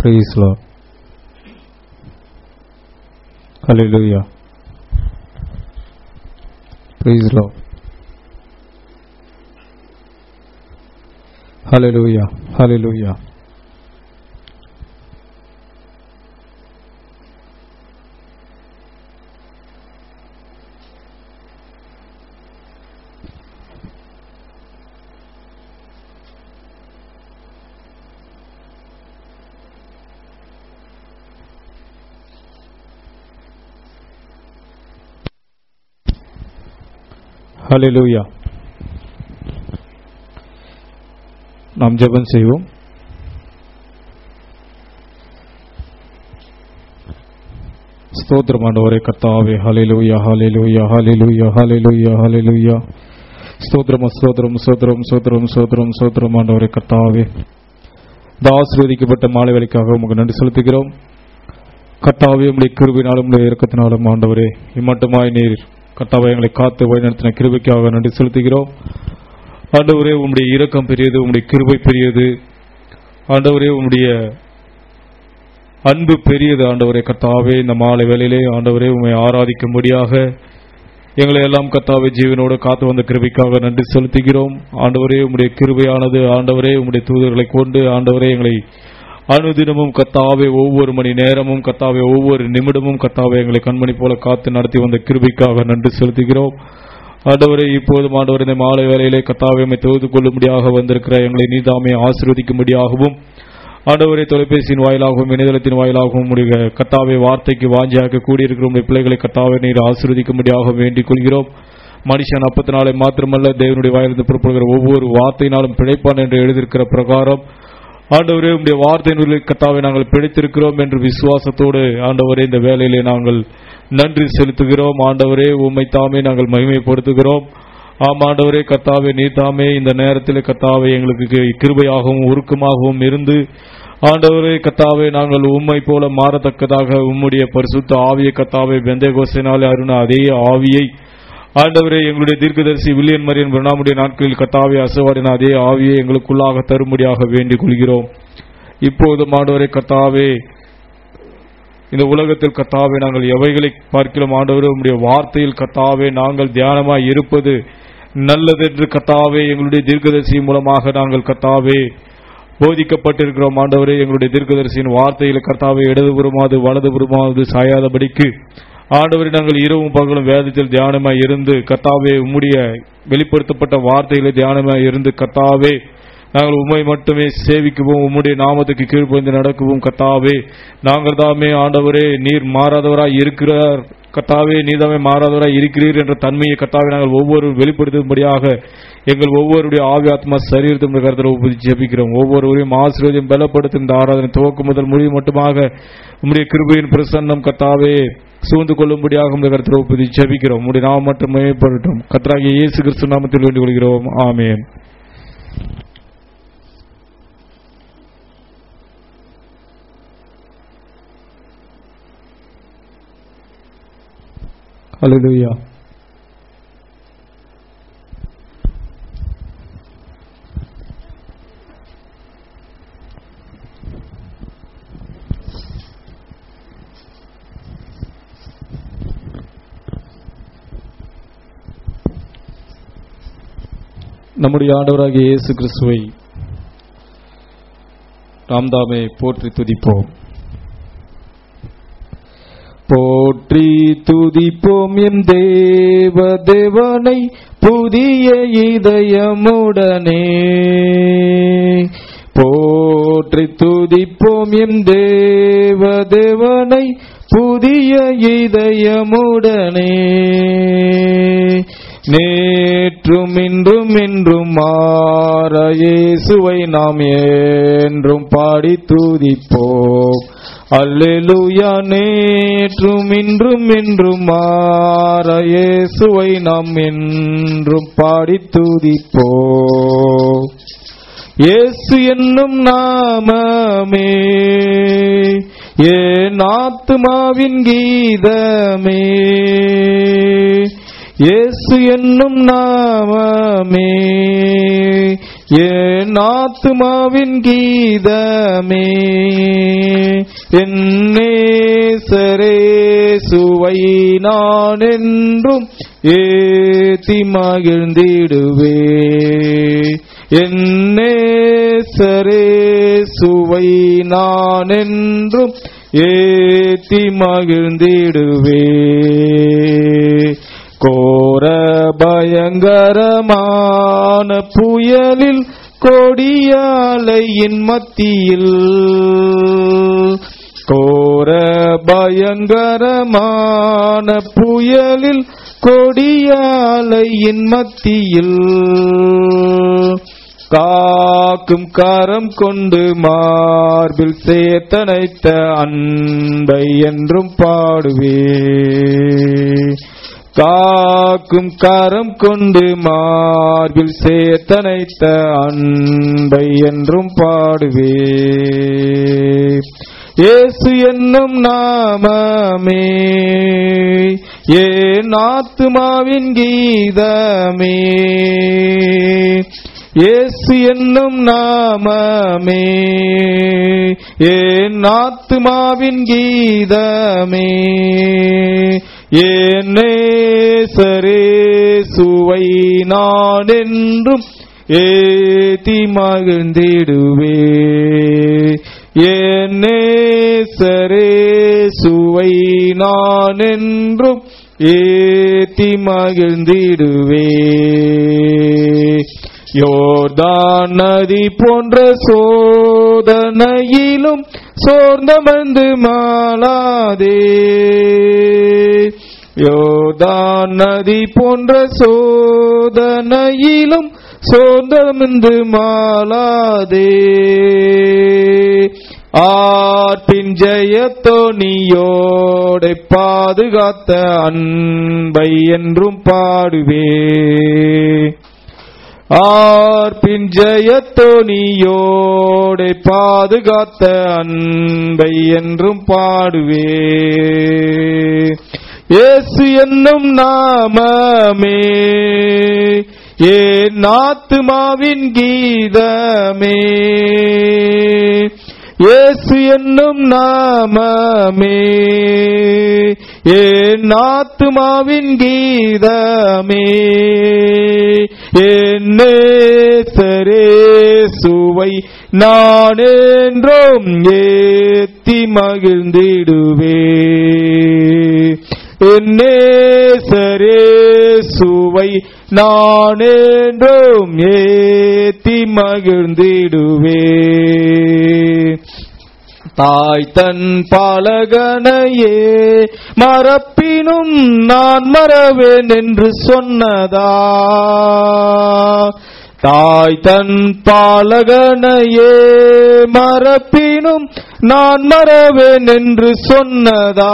Praise Lord. Hallelujah. Praise Lord. Hallelujah. Hallelujah. ஹalleluya நாம் ஜெபம் செய்வோம் ஸ்தோத்திரம் ஆண்டவரே கர்த்தாவே ஹalleluya ஹalleluya ஹalleluya ஹalleluya ஹalleluya ஸ்தோத்திரம் ஸ்தோத்திரம் ஸ்தோத்திரம் ஸ்தோத்திரம் ஸ்தோத்திரம் ஸ்தோத்திரம் ஆண்டவரே கர்த்தாவே இந்த ஆசீர்வதிக்கப்பட்ட மாலை வேலைக்காக உமக்கு நன்றி செலுத்துகிறோம் கர்த்தாவே உம்முடைய கிருபினாலும் உம்முடைய இரக்கத்தினாலும் ஆண்டவரே இம்மட்டுமாய் நீர் கர்த்தாவை எங்களை காத்து வழிநடத்தின கிருபைக்காக நன்றி செலுத்துகிறோம் ஆண்டவரே உம்முடைய இரக்கம் பெரியது உம்முடைய கிருபை பெரியது ஆண்டவரே உம்முடைய அன்பு பெரியது ஆண்டவரே கர்த்தாவே இந்த மாலை வேளையிலே ஆண்டவரே உம்மை ஆராதிக்கும்படியாக எங்களை எல்லாம் கர்த்தாவே ஜீவனோடு காத்து வந்த கிருபைக்காக நன்றி செலுத்துகிறோம் ஆண்டவரே உம்முடைய கிருபையானது ஆண்டவரே உம்முடைய தூதர்களை கொண்டு ஆண்டவரே எங்களை அனுதினமும் கத்தாவே ஒவ்வொரு மணி நேரமும் கத்தாவே ஒவ்வொரு நிமிடமும் கத்தாவே எங்களை கண்மணி போல காத்து நடத்தி வந்த கிருபைக்காக நன்றி செலுத்துகிறோம் ஆண்டவரே இப்போதும் ஆண்டவர் இந்த மாலை வேளையிலே கத்தாவை உம்மை தொழுது கொள்ளும்படியாக வந்திருக்கிற எங்களை நீதாமே ஆசீர்வதிக்கும்படியாகவும் ஆண்டவரே தொலைபேசியின் வாயிலாகவும் இணையதளத்தின் வாயிலாகவும் உடைய கத்தாவை வார்த்தைக்கு வாஞ்சியாக கூடியிருக்கிற உடைய பிள்ளைகளை கத்தாவை நீர் ஆசீர்வதிக்கும்படியாக வேண்டிக் கொள்கிறோம் மனுஷன் அப்பத்தினாலே மாத்திரமல்ல தேவனுடைய வாயிலிருந்து புறப்படுகிற ஒவ்வொரு வார்த்தையினாலும் பிழைப்பான் என்று எழுதியிருக்கிற பிரகாரம் ஆண்டவரே உடைய வார்த்தையினுடைய கத்தாவை நாங்கள் பிழைத்திருக்கிறோம் என்று விசுவாசத்தோடு ஆண்டவரே இந்த வேலையிலே நாங்கள் நன்றி செலுத்துகிறோம் ஆண்டவரே உம்மை தாமே நாங்கள் மகிமைப்படுத்துகிறோம் ஆம் ஆண்டவரே கத்தாவே நீ தாமே இந்த நேரத்தில் கத்தாவை எங்களுக்கு கிருபையாகவும் உருக்கமாகவும் இருந்து ஆண்டவரே கத்தாவே நாங்கள் உம்மை போல மாறத்தக்கதாக உம்முடைய பரிசுத்த ஆவியை கத்தாவை வெந்தய கோசைனாலே அருண அதே ஆவியை ஆண்டவரே எங்களுடைய தீர்க்கதரிசி வில்லியன் மரியன் பிரணாமுடைய நாட்களில் கத்தாவே அசவாடின அதே ஆவியை எங்களுக்குள்ளாக தரும்படியாக வேண்டிக் கொள்கிறோம் இப்போதும் ஆண்டவரே கத்தாவே இந்த உலகத்தில் கத்தாவே நாங்கள் எவைகளை பார்க்கிறோம் ஆண்டவரே உம்முடைய வார்த்தையில் கத்தாவே நாங்கள் தியானமாய் இருப்பது நல்லதென்று கத்தாவே எங்களுடைய தீர்க்கதரிசி மூலமாக நாங்கள் கத்தாவே போதிக்கப்பட்டிருக்கிறோம் ஆண்டவரே எங்களுடைய தீர்க்கதரிசியின் வார்த்தையில் கர்த்தாவே இடதுபுறமாவது வலதுபுறமாவது சாயாதபடிக்கு ஆண்டவரே நாங்கள் இரவும் பகலும் வேதத்தில் தியானமாய் இருந்து கத்தாவே உம்முடைய வெளிப்படுத்தப்பட்ட வார்த்தைகளை தியானமாய் இருந்து கத்தாவே நாங்கள் உண்மை மட்டுமே சேவிக்கவும் உம்முடைய நாமத்துக்கு கீழ்ப்பந்து நடக்கவும் கத்தாவே நாங்கள் தாமே ஆண்டவரே நீர் மாறாதவராய் இருக்கிறார் கத்தாவே நீதாமே மாறாதவராய் இருக்கிறீர் என்ற தன்மையை கத்தாவே நாங்கள் ஒவ்வொரு வெளிப்படுத்தும்படியாக எங்கள் ஒவ்வொருடைய ஆவி ஆத்மா சரீரத்தின் கருத்தில் ஒப்புதி ஜெபிக்கிறோம் ஒவ்வொருவரையும் ஆசீர்வதியும் பலப்படுத்தும் இந்த ஆராதனை துவக்கம் முதல் முடிவு மட்டுமாக உம்முடைய கிருபையின் பிரசன்னம் கத்தாவே சூழ்ந்து கொள்ளும்படியாக உங்களுடைய கருத்தில் ஒப்புதி ஜெபிக்கிறோம் உம்முடைய நாமம் மட்டும் மேம்படட்டும் கத்தராகிய இயேசு கிறிஸ்து நாமத்தில் வேண்டிக் கொள்கிறோம் ஆமேன் Hallelujah. நம்முடைய ஆண்டவராகிய இயேசு கிறிஸ்துவை நாம் தாமே போற்றி துதிப்போம் போற்றி துதிப்போம் என் தேவ தேவனை புதிய இதயமுடனே போற்றி துதிப்போம் என் தேவ தேவனை புதிய இதயமுடனே நேற்றும் இன்றும் என்றும் மாற இயேசுவை நாம் என்றும் பாடி துதிப்போம் அல்லேலூயா நேற்றும் இன்றும் என்றும் மாற இயேசுவை நாம் என்றும் பாடி துதிப்போம் இயேசு என்னும் நாமமே ஏன் ஆத்துமாவின் கீதமே இயேசு என்னும் நாமமே என் ஆத்துமாவின் கீதமே என்னேசரே சுவை நான் என்றும் ஏத்தி மகிழ்ந்திடுவே என்னேசரே சுவை நான் என்றும் ஏத்தி மகிழ்ந்திடுவே கோர பயங்கரமான புயலில் கொடியாலையின் மத்தியில் கோர பயங்கரமான புயலில் கொடியாலையின் மத்தியில் காக்கும் கரம் கொண்டு மார்பில் சேர்த்தனைத்த அன்பை என்றும் பாடுவே காக்கும் கரம் கொண்டு மார்பில் சேர்த்தனைத்த அன்பை என்றும் பாடுவே இயேசு என்னும் நாமமே ஏன் ஆத்துமாவின் கீதமே இயேசு என்னும் நாமமே ஏன் ஆத்துமாவின் கீதமே ஏனேசரே சுவை நான் என்றும் ஏத்தி மகிழ்ந்திடுவே ஏனேசரே சுவை நான் என்றும் ஏத்தி மகிழ்ந்திடுவே யோர்தான் நதி போன்ற சோதனையிலும் சோர்ந்தமர்ந்து மாளாதே யோர்தான் நதி போன்ற சோதனையிலும் சோர்ந்தமிருந்து மாளாதே ஆர்பின் ஜெயத்தோனியோட பாதுகாத்த அன்பை என்றும் பாடுவே ஆர்பின் ஜெயத்தோனியோட பாதுகாத்த அன்பை என்றும் பாடுவே இயேசு என்னும் நாமமே ஏன் ஆத்துமாவின் கீதமே இயேசு என்னும் நாமமே ஏன் ஆத்துமாவின் கீதமே என்னேசரே சுவை நான் என்றும் ஏத்தி மகிழ்ந்திடுவே என்னேசரே சுவை நான் என்றும் ஏத்தி மகிழ்ந்திடுவே தாய் தன் பாலகனையே மறப்பினும் நான் மறவேன் என்று சொன்னதா தாய் தன் பாலகனையே மறப்பினும் நான் மறவேன் என்று சொன்னதா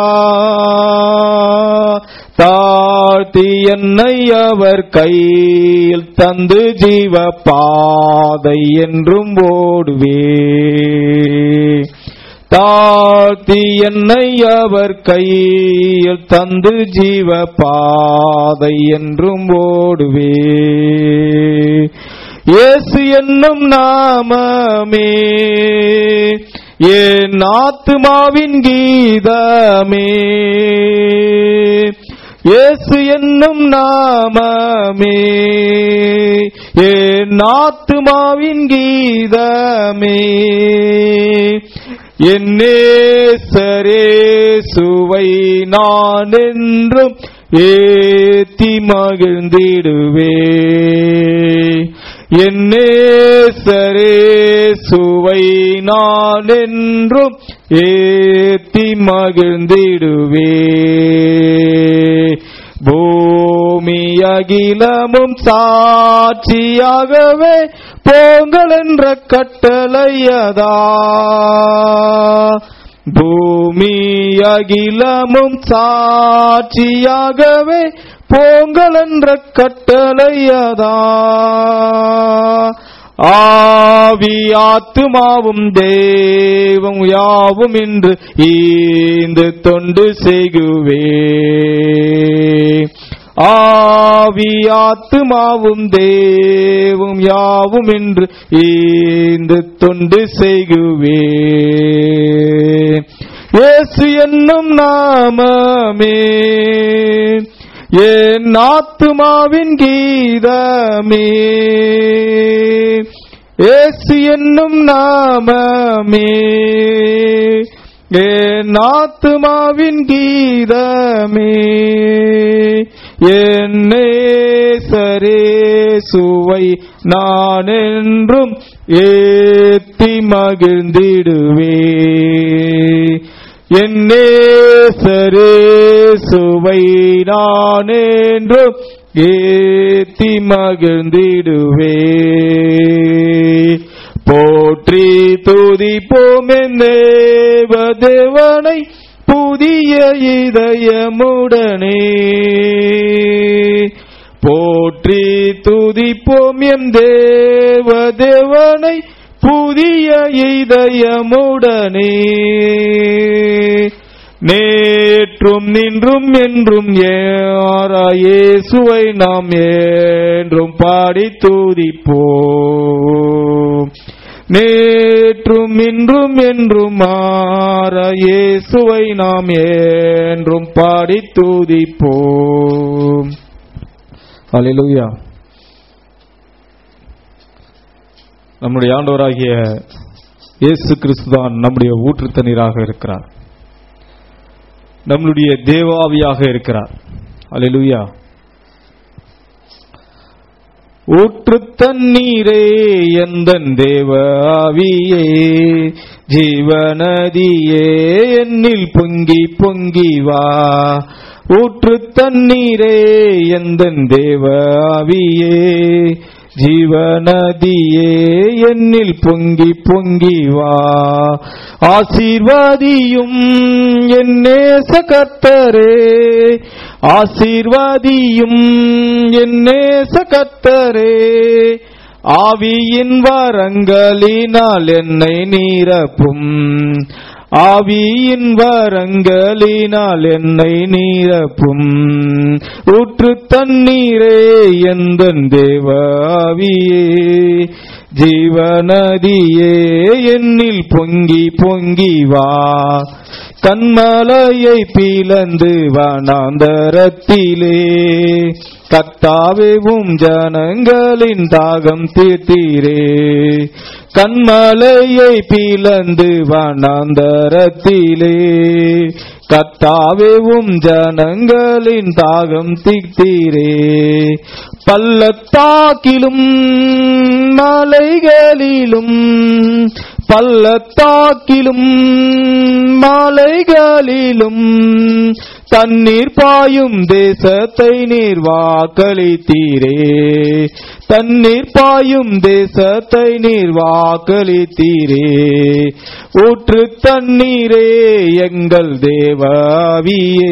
தாழ்த்தி என்னை அவர் கையில் தந்து ஜீவ பாதை என்றும் ஓடுவே தாழ்த்தி என்னை அவர் கையில் தந்து ஜீவ பாதை என்றும் ஓடுவே இயேசு என்னும் நாமமே என் ஆத்துமாவின் கீதமே இயேசு என்னும் நாமமே என் ஆத்துமாவின் கீதமே என்னேசரே சுவை நான் என்றும் ஏத்தி மகிழ்ந்திடுவே என்னேசரே சுவை நான் என்றும் ஏத்தி மகிழ்ந்திடுவே பூமி அகிலமும் சாட்சியாகவே போங்கள் என்ற கட்டளையதா பூமி அகிலமும் சாட்சியாகவே போங்கள் என்ற கட்டளையதா ஆவி ஆத்துமாவும் தேவம் யாவும் இன்று ஈந்து தொண்டு செய்குவே ஆவி ஆத்துமாவும் தேவும் யாவும் என்று ஈந்து தொண்டு செய்குவே இயேசு என்னும் நாமமே என் ஆத்துமாவின் கீதமே இயேசு என்னும் நாமமே என் ஆத்துமாவின் கீதமே என்னே சரே சுவை நான் என்றும் ஏத்தி மகிழ்ந்திடுவே என்னே சரே சுவை நான் என்றும் ஏத்தி மகிழ்ந்திடுவே போற்றி துதிப்போம் தேவ தேவனை புதிய இதயமுடனே போற்றி துதிப்போம் எம் தேவ தேவனை புதிய இதயமுடனே நேற்றும் நின்றும் என்றும் இயேசுவை நாம் என்றும் பாடி துதிப்போம் நேற்றும் இன்றும் என்றும் மாற இயேசுவை நாம் என்றும் பாடி துதிப்போம் அல்லேலூயா நம்முடைய ஆண்டவராகிய இயேசு கிறிஸ்து தான் நம்முடைய ஊற்று தண்ணீராக இருக்கிறார் நம்மளுடைய தேவாவியாக இருக்கிறார் அல்லேலூயா ஊற்று தண்ணீரே எந்தன் தேவாவியே ஜீவநதியே என்னில் பொங்கி பொங்கி வா ஊற்று தண்ணீரே எந்தன் தேவாவியே ஜீவநதியே என்னில் பொங்கி பொங்கி வா ஆசீர்வாதியும் என் நேச கர்த்தரே ஆசீர்வாதியும் என் நேச கர்த்தரே ஆவியின் வரங்களினால் என்னை நீரப்பும் ஆவியின் வரங்களினால் என்னை நீரப்பும் ஊற்று தண்ணீரே எந்த தேவாவியே ஜீவநதியே என்னில் பொங்கி பொங்கி வா கண்மலையை பீலந்து வனாந்தரத்திலே கத்தாவேவும் ஜனங்களின் தாகம் தீர்த்தீரே கண்மலையை பீலந்து வனாந்தரத்திலே கத்தாவேவும் ஜனங்களின் தாகம் தீர்த்தீரே பள்ளத்தாக்கிலும் மலைகளிலும் பள்ளத்தாக்கிலும் மலைகளிலும் தண்ணீர் பாயும் தேசத்தை நீர் வாக்களித்தீரே தண்ணீர் பாயும் தேசத்தை நீர் வாக்களித்தீரே ஊற்று தண்ணீரே எங்கள் தேவாவியே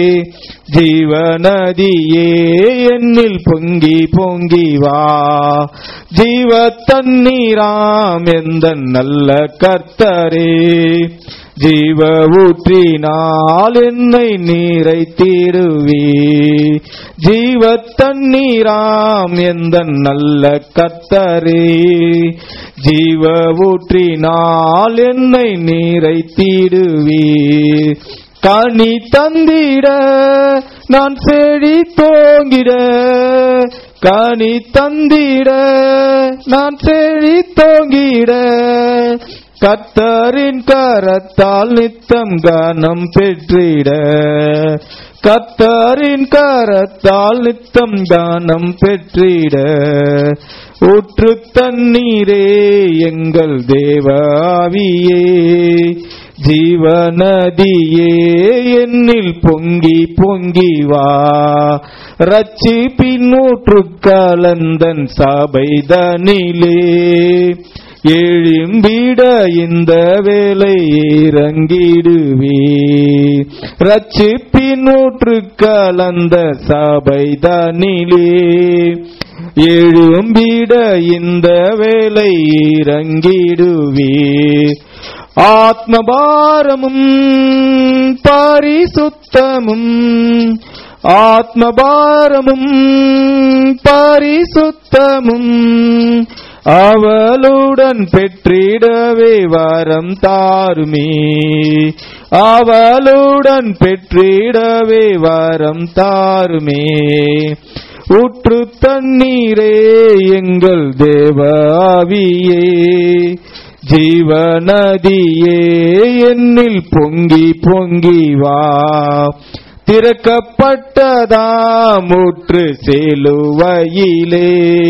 ஜீவநதியே என்னில் பொங்கி பொங்கி வா ஜீவ தண்ணீராம் எந்த நல்ல கர்த்தரே ஜீவ ஊற்றினால் என்னை நீரை தீருவி ஜீவ தண்ணீராம் எந்த நல்ல கர்த்தரே ஜீவ ஊற்றினால் என்னை நீரை தீடுவி கனி தந்திட நான் செடி தோங்கிட கனி தந்திட நான் செடி தோங்கிட கத்தரின் கரத்தால் நித்தம் கனம் பெற்றிட கத்தரின் கரத்தால் நித்தம் கானம் பெற்றிட ஊற்று தண்ணீரே எங்கள் தேவாவியே ஜீவநதியே என்னில் பொங்கி பொங்கி வா ரச்சி பின்னூற்று கலந்தன் சபைதனிலே எழும்பிட இந்த வேலை இறங்கிடுவே ரட்சிப்பின் ஊற்று கலந்த சபைதனிலே எழும்பிட இந்த வேலை இறங்கிடுவே ஆத்மபாரமும் பரிசுத்தமும் ஆத்மபாரமும் பரிசுத்தமும் அவளுடன் பெற்றிடவே வரம் தாருமே அவளுடன் பெற்றிடவே வரம் தாருமே ஊற்று தண்ணீரே எங்கள் தேவாவியே ஜீவநதியே என்னில் பொங்கி பொங்கி வா திறக்கப்பட்டதாமுற்று சேலுவையிலே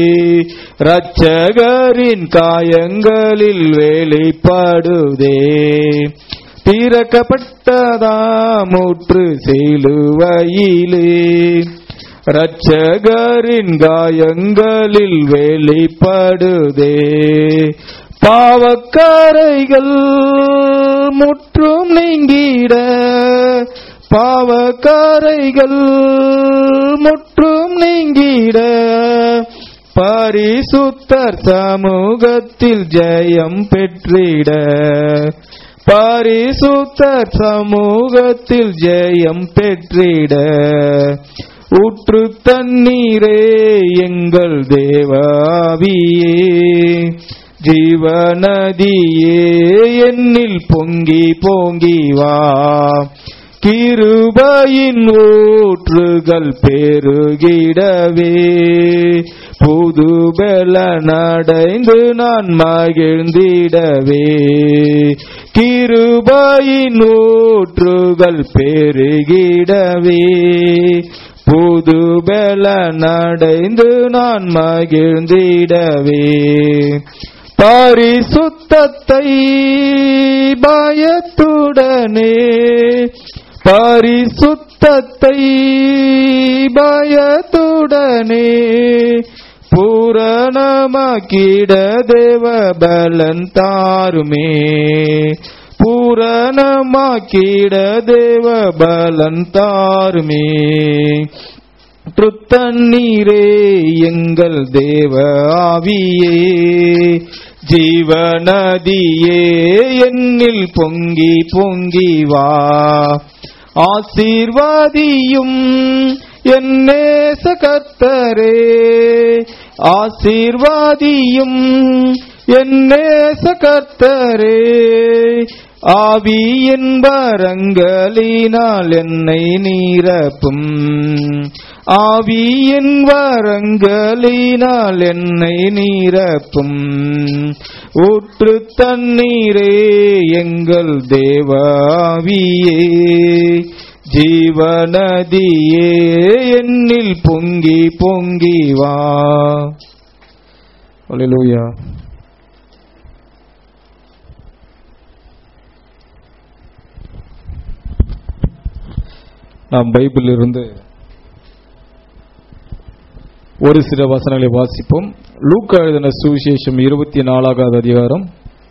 இரட்சகரின் காயங்களில் வெளிப்படுதே திறக்கப்பட்டதாமுற்று சேலுவையிலே இரட்சகரின் காயங்களில் வெளிப்படுதே பாவக்கரைகள் முற்றும் நீங்கிட பாவக்கரைகள் முற்றும் நீங்கிட பரிசுத்தர் சமூகத்தில் ஜெயம் பெற்றிட பரிசுத்தர் சமூகத்தில் ஜெயம் பெற்றிட ஊற்று தண்ணீரே எங்கள் தேவாவியே ஜீவநதியே என்னில் பொங்கி பொங்கி வா கிருபையின் ஊற்றுகள் பெருகிடவே புது நடைந்து நான் மகிழ்ந்திடவே கிருபையின் ஊற்றுகள் பெருகிடவே புது நடைந்து நான் மகிழ்ந்திடவே பரிசுத்தத்தை பயத்துடனே பரிசுத்தத்தை பயத்துடனே பூரணமாக்கிட தேவ பலன் தாருமே பூரணமாக்கிட தேவ பலன் தாருமே தண்ணீரே எங்கள் தேவ ஆவியே ஜீவநதியே என்னில் பொங்கி பொங்கி வா ஆசீர்வாதியும் என்னேச கர்த்தரே ஆசீர்வாதியும் என்னேச கர்த்தரே ஆவியின் வரங்களினால் என்னை நீரப்பும் ஆவியின் வரங்களினால் என்னை நீரப்பும் ஊற்று தண்ணீரே எங்கள் தேவாவியே ஜீவநதியே என்னில் பொங்கி பொங்கி வா அல்லேலூயா நாம் பைபிளில் இருந்து ஒரு சில வசனங்களை வாசிப்போம் லூக்கா எழுதின சுவிசேஷம் இருபத்தி நாலாவது அதிகாரம்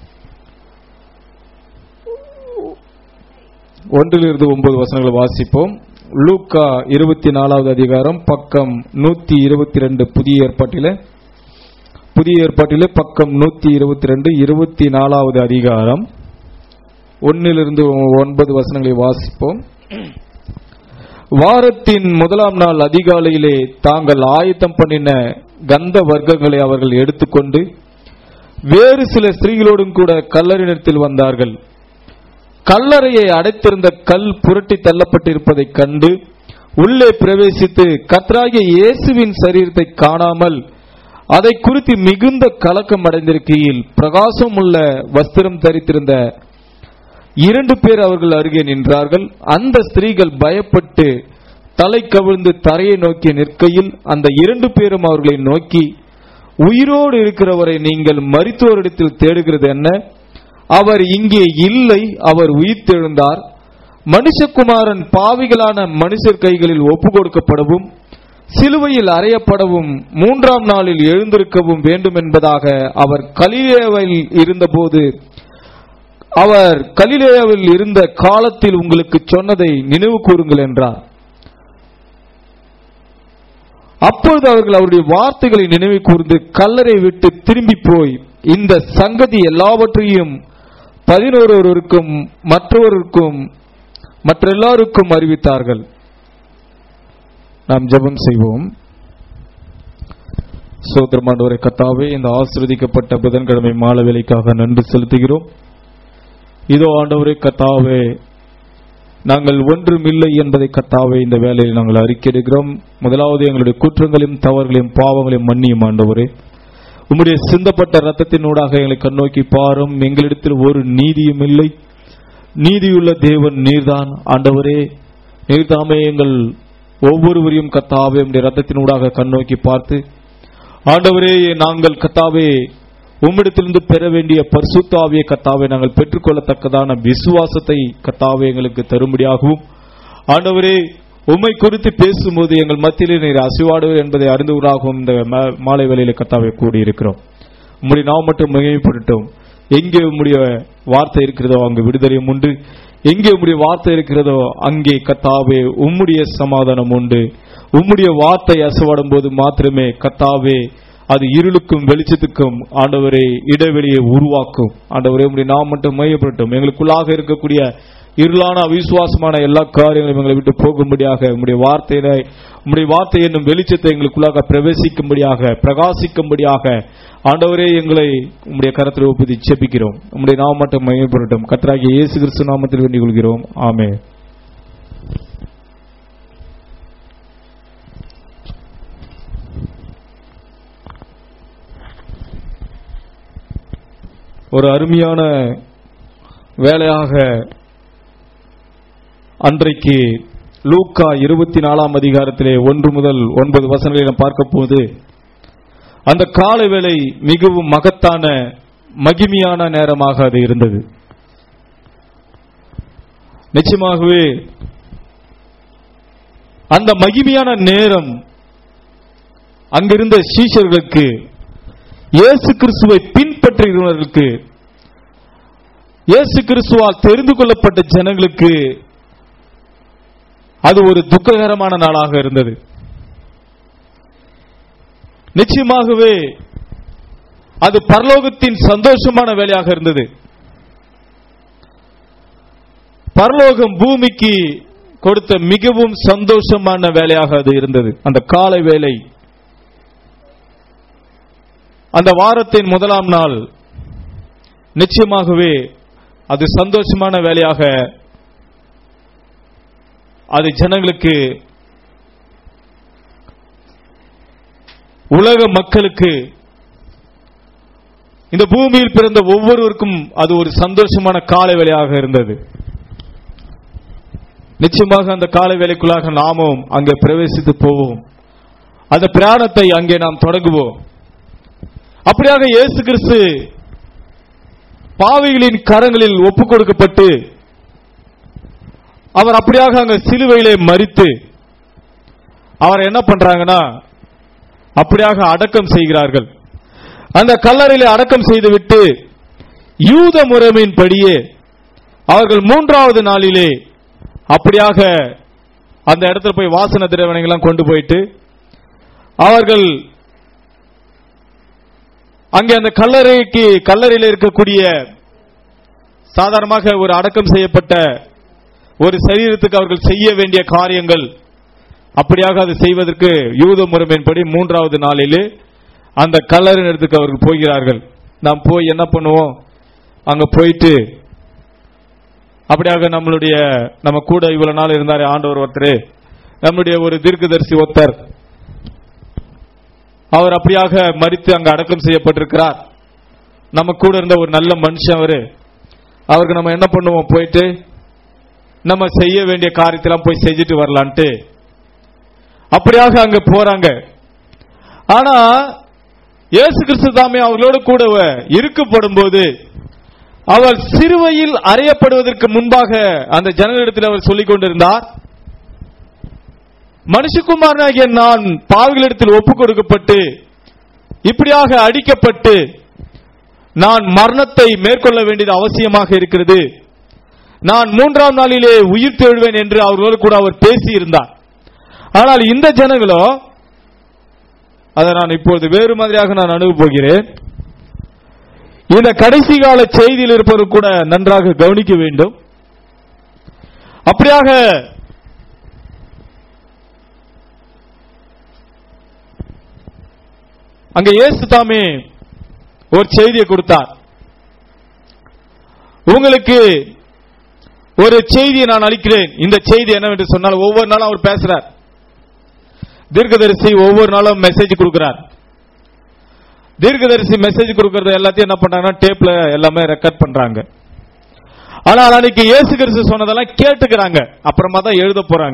ஒன்றிலிருந்து ஒன்பது வசனங்களை வாசிப்போம் லூக்கா இருபத்தி நாலாவது அதிகாரம் பக்கம் நூத்தி இருபத்தி ரெண்டு புதிய ஏற்பாட்டிலே புதிய ஏற்பாட்டிலே பக்கம் நூத்தி இருபத்தி ரெண்டு இருபத்தி நாலாவது அதிகாரம் ஒன்னிலிருந்து ஒன்பது வசனங்களை வாசிப்போம் வாரத்தின் முதலாம் நாள் அதிகாலையிலே தாங்கள் ஆயத்தம் பண்ணின கந்த வர்க்கங்களை அவர்கள் எடுத்துக்கொண்டு வேறு சில ஸ்திரீகளோடும் கூட கல்லறினத்தில் வந்தார்கள் கல்லறையை அடைத்திருந்த கல் புரட்டி தள்ளப்பட்டிருப்பதைக் கண்டு உள்ளே பிரவேசித்து கத்ராகிய இயேசுவின் சரீரத்தை காணாமல் அதை குறித்து மிகுந்த கலக்கம் அடைந்திருக்கையில் பிரகாசம் உள்ள வஸ்திரம் தரித்திருந்த இரண்டு பேர் அவர்கள் அருகே நின்றார்கள் அந்த ஸ்திரீகள் பயப்பட்டு தலை கவிழ்ந்து தரையை நோக்கி நிற்கையில் அந்த இரண்டு பேரும் அவர்களை நோக்கி உயிரோடு இருக்கிறவரை நீங்கள் மரித்தோரிடத்தில் தேடுகிறது என்ன அவர் இங்கே இல்லை அவர் உயிர்த்தெழுந்தார் மனுஷகுமாரன் பாவிகளான மனுஷர் கைகளில் ஒப்பு கொடுக்கப்படவும் சிலுவையில் அறையப்படவும் மூன்றாம் நாளில் எழுந்திருக்கவும் வேண்டும் என்பதாக அவர் கலிலேயாவில் இருந்தபோது அவர் கலிலேயாவில் இருந்த காலத்தில் உங்களுக்கு சொன்னதை நினைவு கூறுங்கள் என்றார் அப்பொழுது அவர்கள் அவருடைய வார்த்தைகளை நினைவு கூர்ந்து கல்லறை விட்டு திரும்பி போய் இந்த சங்கதி எல்லாவற்றையும் பதினோருவருக்கும் மற்றவருக்கும் மற்றெல்லாருக்கும் அறிவித்தார்கள் நாம் ஜெபம் செய்வோம் சோத்திரமாண்டவரை கத்தாவே இந்த ஆசிர்வதிக்கப்பட்ட புதன்கிழமை மாலை வேலைக்காக நன்றி செலுத்துகிறோம் இதோ ஆண்டவரே கத்தாவே நாங்கள் ஒன்றுமில்லை என்பதை கத்தாவே இந்த வேலையில் நாங்கள் அறிக்கையிடுகிறோம் முதலாவது எங்களுடைய குற்றங்களையும் தவறுகளையும் பாவங்களையும் மன்னியும் ஆண்டவரே உம்முடைய சிந்தப்பட்ட ரத்தத்தினூடாக எங்களை கண்ணோக்கி பாரும் எங்களிடத்தில் ஒரு நீதியும் இல்லை நீதியுள்ள தேவன் நீர்தான் ஆண்டவரே நீர்தாமே எங்கள் ஒவ்வொருவரையும் கத்தாவே உம்முடைய ரத்தத்தினூடாக கண்ணோக்கி பார்த்து ஆண்டவரே நாங்கள் கத்தாவே உம்மிடத்திலிருந்து பெற வேண்டிய பரிசுத்தாவிய கத்தாவை நாங்கள் பெற்றுக்கொள்ளத்தக்கதான விசுவாசத்தை கத்தாவே எங்களுக்கு தரும்படியாகவும் ஆண்டவரே உம்மை குறித்து பேசும்போது எங்கள் மத்தியிலே நீர் அசிவாடுவர் என்பதை அறிந்தவராகவும் இந்த மா- மாலை வேளையில கத்தாவை கூடியிருக்கிறோம் உம்முடைய நாம் மட்டும் மிகைப்படட்டும் எங்கே உம்முடைய வார்த்தை இருக்கிறதோ அங்கு விடுதலையும் உண்டு எங்கே உம்முடைய வார்த்தை இருக்கிறதோ அங்கே கத்தாவே உம்முடைய சமாதானம் உண்டு உம்முடைய வார்த்தை அசைவாடும் போது மாத்திரமே கத்தாவே அது இருளுக்கும் வெளிச்சத்துக்கும் ஆண்டவரே இடைவெளியை உருவாக்கும் ஆண்டவரே உம்முடைய நாம் மட்டும் மையப்படட்டும் எங்களுக்குள்ளாக இருக்கக்கூடிய இருளான அவிசுவாசமான எல்லா காரியங்களும் எங்களை விட்டு போகும்படியாக உம்முடைய வார்த்தையில உம்முடைய வார்த்தை என்னும் வெளிச்சத்தை எங்களுக்குள்ளாக பிரவேசிக்கும்படியாக பிரகாசிக்கும்படியாக ஆண்டவரே எங்களை உம்முடைய கரத்தில் ஒப்புதி செபிக்கிறோம் உம்முடைய நாம் மட்டும் மையப்படட்டும் கத்தராகிய இயேசு கிறிஸ்து நாமத்தில் வேண்டிக் கொள்கிறோம் ஆமே ஒரு அருமையான வேலையாக அன்றைக்கு லூக்கா இருபத்தி நாலாம் அதிகாரத்திலே ஒன்று முதல் ஒன்பது வசனங்களை நாம் பார்க்க போது அந்த காலை வேளை மிகவும் மகத்தான மகிமையான நேரமாக அது இருந்தது நிச்சயமாகவே அந்த மகிமையான நேரம் அங்கிருந்த சீஷர்களுக்கு இயேசு கிறிஸ்துவை பின்பற்றுகிறவர்களுக்கு இயேசு கிறிஸ்துவால் தெரிந்து கொள்ளப்பட்ட ஜனங்களுக்கு அது ஒரு துக்ககரமான நாளாக இருந்தது நிச்சயமாகவே அது பரலோகத்தின் சந்தோஷமான வேலையாக இருந்தது பரலோகம் பூமிக்கு கொடுத்த மிகவும் சந்தோஷமான வேலையாக அது இருந்தது அந்த காலை வேலை அந்த வாரத்தின் முதலாம் நாள் நிச்சயமாகவே அது சந்தோஷமான வேலையாக அது ஜனங்களுக்கு உலக மக்களுக்கு இந்த பூமியில் பிறந்த ஒவ்வொருவருக்கும் அது ஒரு சந்தோஷமான காலை வேலையாக இருந்தது நிச்சயமாக அந்த காலை வேலைக்குள்ளாக நாமும் அங்கே பிரவேசித்து போவோம் அந்த பிராணத்தை அங்கே நாம் தொடங்குவோம் அப்படியாக இயேசு கிறிஸ்து பாவிகளின் கரங்களில் ஒப்புக் கொடுக்கப்பட்டு அவர் அப்படியாக அங்க சிலுவையிலே மறித்து அவர் என்ன பண்றாங்கன்னா அப்படியாக அடக்கம் செய்கிறார்கள் அந்த கல்லறையிலே அடக்கம் செய்துவிட்டு யூத முறைமையின்படியே அவர்கள் மூன்றாவது நாளிலே அப்படியாக அந்த இடத்துல போய் வாசன திரவணைகள்லாம் கொண்டு போயிட்டு அவர்கள் அங்கே அந்த கல்லறைக்கு கல்லறையில் இருக்கக்கூடிய சாதாரணமாக ஒரு அடக்கம் செய்யப்பட்ட ஒரு சரீரத்துக்கு அவர்கள் செய்ய வேண்டிய காரியங்கள் அப்படியாக அது செய்வதற்கு யூத முறைமையின்படி மூன்றாவது நாளிலே அந்த கல்லறை இடத்துக்கு அவர்கள் போகிறார்கள் நாம் போய் என்ன பண்ணுவோம் அங்க போயிட்டு அப்படியாக நம்மளுடைய நம்ம கூட இவ்வளவு நாள் இருந்தாரே ஆண்டவர் ஒருத்தர் நம்முடைய ஒரு தீர்க்கதரிசி ஒருத்தர் அவர் அப்படியாக மறித்து அங்க அடக்கம் செய்யப்பட்டிருக்கிறார் நம்ம கூட இருந்த ஒரு நல்ல மனுஷன் அவரு அவருக்கு நம்ம என்ன பண்ணுவோம் போயிட்டு நம்ம செய்ய வேண்டிய காரியத்தெல்லாம் போய் செஞ்சுட்டு வரலான்ட்டு அப்படியாக அங்க போறாங்க ஆனா இயேசு கிறிஸ்து தாமே அவர்களோடு கூட இருக்கப்படும் போது அவர் சிறுவையில் அறையப்படுவதற்கு முன்பாக அந்த ஜனங்களிடத்தில் அவர் சொல்லிக் கொண்டிருந்தார் மனுஷகுமாரனாகிய நான் பாவிகளிடத்தில் ஒப்புக் கொடுக்கப்பட்டு இப்படியாக அடிக்கப்பட்டு நான் மரணத்தை மேற்கொள்ள வேண்டியது அவசியமாக இருக்கிறது நான் மூன்றாம் நாளிலே உயிர் தெழுவேன் என்று அவர்களோடு கூட அவர் பேசியிருந்தார் ஆனால் இந்த ஜனங்களோ அதை நான் இப்பொழுது வேறு மாதிரியாக நான் அணுக போகிறேன் இந்த கடைசி கால செய்தியில் இருப்பவர் கூட நன்றாக கவனிக்க வேண்டும் அப்படியாக அங்க இயேசு தாமே ஒரு செய்தியை கொடுத்தார் உங்களுக்கு ஒரு செய்தியை நான் அளிக்கிறேன் இந்த செய்தி என்னவென்று சொன்னால் ஒவ்வொரு நாளும் அவர் பேசுறார் தீர்க்கதரிசி ஒவ்வொரு நாளும் மெசேஜ் கொடுக்கிறார் தீர்க்கதரிசி மெசேஜ் கொடுக்கறது எல்லாத்தையும் என்ன பண்றாங்கன்னா டேப்ல எல்லாமே ரெக்கார்ட் பண்றாங்க ஆனால் அன்னைக்கு இயேசு கிறிஸ்து சொன்னதெல்லாம் கேட்டுக்கிறாங்க அப்புறமா தான் எழுத போறாங்க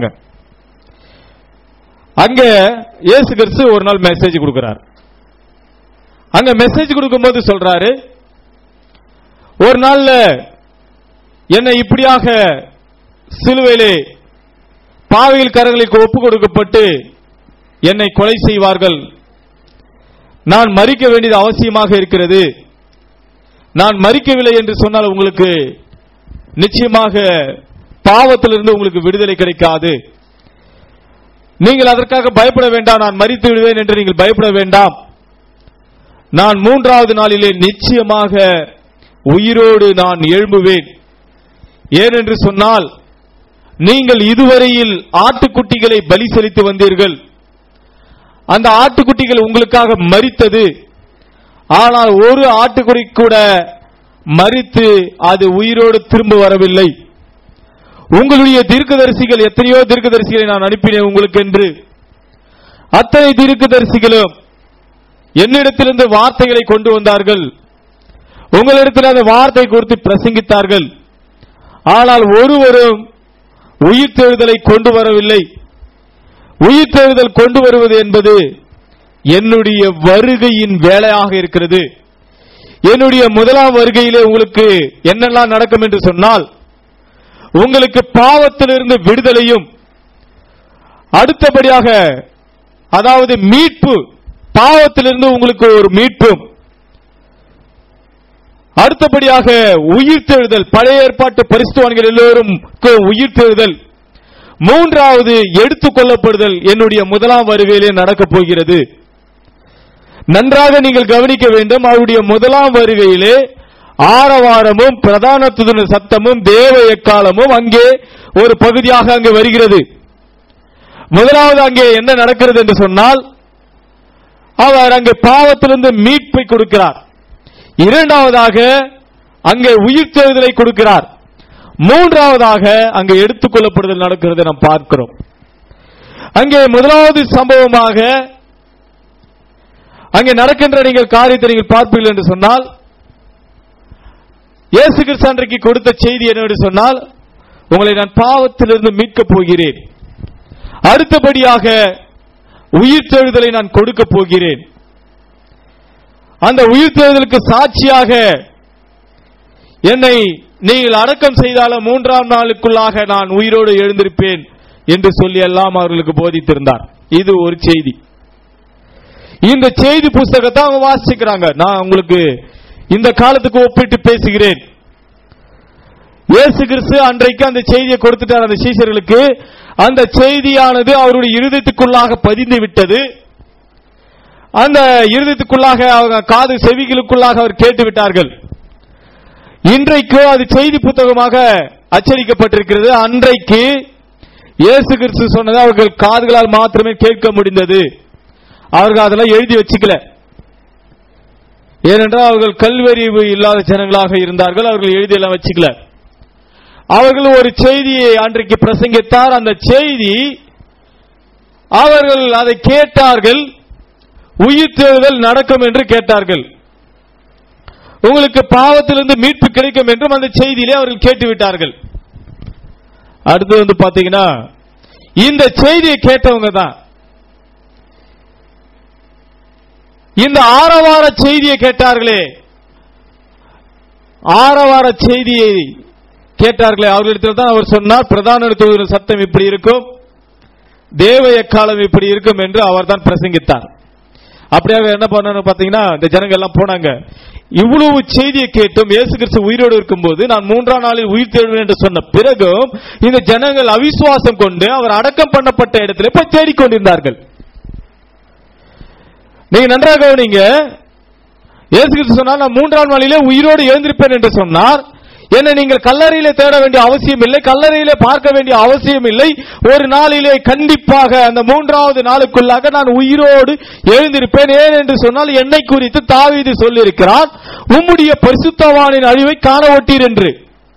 அங்க இயேசு கிறிஸ்து ஒரு நாள் மெசேஜ் கொடுக்கிறார் அங்க மெசேஜ் கொடுக்கும்போது சொல்றாரு ஒரு நாள்ல என்னை இப்படியாக சிலுவையிலே பாவையில் கரங்களுக்கு ஒப்பு கொடுக்கப்பட்டு என்னை கொலை செய்வார்கள் நான் மறிக்க வேண்டியது அவசியமாக இருக்கிறது நான் மறிக்கவில்லை என்று சொன்னால் உங்களுக்கு நிச்சயமாக பாவத்திலிருந்து உங்களுக்கு விடுதலை கிடைக்காது நீங்கள் அதற்காக பயப்பட வேண்டாம் நான் மறித்து விடுவேன் என்று நீங்கள் பயப்பட வேண்டாம் நான் மூன்றாவது நாளிலே நிச்சயமாக உயிரோடு நான் எழும்புவேன் ஏனென்று சொன்னால் நீங்கள் இதுவரையில் ஆட்டுக்குட்டிகளை பலி செலுத்தி வந்தீர்கள் அந்த ஆட்டுக்குட்டிகள் உங்களுக்காக மரித்தது ஆனால் ஒரு ஆட்டுக்குடி கூட மரித்து அது உயிரோடு திரும்ப வரவில்லை உங்களுடைய தீர்க்கதரிசிகள் எத்தனையோ தீர்க்கதரிசிகளை நான் அனுப்பினேன் உங்களுக்கு என்று அத்தனை தீர்க்கதரிசிகளும் என்னிடத்திலிருந்து வார்த்தைகளை கொண்டு வந்தார்கள் உங்களிடத்தில் அந்த வார்த்தை குறித்து பிரசங்கித்தார்கள் ஆனால் ஒருவரும் உயிர்த்தெழுதலை கொண்டு வரவில்லை உயிர்த்தெழுதல் கொண்டு வருவது என்பது என்னுடைய வருகையின் வேலையாக இருக்கிறது என்னுடைய முதலாம் வருகையிலே உங்களுக்கு என்னெல்லாம் நடக்கும் என்று சொன்னால் உங்களுக்கு பாவத்திலிருந்து விடுதலையும் அடுத்தபடியாக அதாவது மீட்பு பாவத்திலிருந்து உங்களுக்கு ஒரு மீட்பும் அடுத்தபடியாக உயிர்த்தெழுதல் பழைய ஏற்பாட்டு பரிசுத்தவான்கள் எல்லோரும் உயிர்த்தெழுதல் மூன்றாவது எடுத்துக் கொள்ளப்படுதல் என்னுடைய முதலாம் வருகையிலே நடக்கப் போகிறது நன்றாக நீங்கள் கவனிக்க வேண்டும் அவருடைய முதலாம் வருகையிலே ஆரவாரமும் பிரதான துதுன சத்தமும் தேவ எக்காலமும் அங்கே ஒரு பகுதியாக அங்கே வருகிறது முதலாவது அங்கே என்ன நடக்கிறது என்று சொன்னால் அவர் அங்கே பாவத்திலிருந்து மீட்பை கொடுக்கிறார் இரண்டாவதாக அங்கே உயிர்த்தெழுதலை கொடுக்கிறார் மூன்றாவதாக அங்கே எடுத்துக் கொள்ளப்படுதல் நடக்கிறது நாம் பார்க்கிறோம் அங்கே முதலாவது சம்பவமாக அங்கே நடக்கின்ற நீங்கள் காரியத்தை நீங்கள் பார்ப்பீர்கள் என்று சொன்னால் இயேசு கிறிஸ்து அன்றைக்கு கொடுத்த செய்தி என்னவென்று சொன்னால் உங்களை நான் பாவத்திலிருந்து மீட்கப் போகிறேன் அடுத்தபடியாக உயிர்த்தெழுதலை நான் கொடுக்க போகிறேன் அந்த உயிர்த்தெழுதலுக்கு சாட்சியாக என்னை நீங்கள் அடக்கம் செய்தாலும் மூன்றாம் நாளுக்குள்ளாக நான் உயிரோடு எழுந்திருப்பேன் என்று சொல்லி எல்லாம் அவர்களுக்கு போதித்திருந்தார் இது ஒரு செய்தி இந்த செய்தி புஸ்தகத்தை அவங்க வாசிக்கிறாங்க நான் உங்களுக்கு இந்த காலத்துக்கு ஒப்பிட்டு பேசுகிறேன் இயேசு கிறிஸ்து அன்றைக்கு அந்த செய்தியை கொடுத்துட்டார் அந்த சீஷர்களுக்கு அந்த செய்தியானது அவருடைய இருதயத்துக்குள்ளாக பதிந்து விட்டது அந்த இருதயத்துக்குள்ளாக அவங்க காது செவிகளுக்குள்ளாக அவர் கேட்டு விட்டார்கள் இன்றைக்கு அது செய்தி புத்தகமாக அச்சடிக்கப்பட்டிருக்கிறது அன்றைக்கு இயேசு கிறிஸ்து சொன்னது அவர்கள் காதுகளால் மாத்திரமே கேட்க முடிந்தது அவர்கள் அதெல்லாம் எழுதி வச்சுக்கல ஏனென்றால் அவர்கள் கல்வறிவு இல்லாத ஜனங்களாக இருந்தார்கள் அவர்கள் எழுதியெல்லாம் வச்சுக்கல அவர்கள் ஒரு செய்தியை அன்றைக்கு பிரசங்கித்தார் அந்த செய்தி அவர்கள் அதை கேட்டார்கள் உயிர்த்தெழுதல் நடக்கும் என்று கேட்டார்கள் உங்களுக்கு பாவத்திலிருந்து மீட்பு கிடைக்கும் என்றும் அந்த செய்தியிலே அவர்கள் கேட்டுவிட்டார்கள் அடுத்து வந்து பாத்தீங்கன்னா இந்த செய்தியை கேட்டவங்க தான் இந்த ஆரவார செய்தியை கேட்டார்களே ஆரவார செய்தியை கேட்டார்களே அவர்களிடத்தில் தான் அவர் சொன்னார் பிரதான தூதரின் சத்தம் இப்படி இருக்கும் தேவ எக்காலம் இப்படி இருக்கும் என்று அவர் தான் பிரசங்கித்தார் அப்படியாக என்ன பண்ணணும் பாத்தீங்கன்னா இந்த ஜனங்க எல்லாம் போனாங்க இவ்வளவு செய்தியை கேட்டும் இயேசு கிறிஸ்து உயிரோடு இருக்கும்போது நான் மூன்றாம் நாளில் உயிர் தேடுவேன் என்று சொன்ன பிறகும் இந்த ஜனங்கள் அவிசுவாசம் கொண்டு அவர் அடக்கம் பண்ணப்பட்ட இடத்துல போய் தேடிக்கொண்டிருந்தார்கள் நீங்க நன்றாக கவனிங்க இயேசு கிறிஸ்து சொன்னார் நான் மூன்றாம் நாளிலே உயிரோடு எழுந்திருப்பேன் என்று சொன்னார் என்னை நீங்கள் கல்லறையிலே தேட வேண்டிய அவசியம் இல்லை கல்லறையிலே பார்க்க வேண்டிய அவசியம் இல்லை ஒரு நாளிலே கண்டிப்பாக அந்த மூன்றாவது நாளுக்குள்ளாக நான் உயிரோடு எழுந்திருப்பேன் ஏன் என்று சொன்னால் என்னை குறித்து தாவீது சொல்லியிருக்கிறார் உம்முடைய பரிசுத்தவானின் அழிவை காண ஒட்டீர் என்று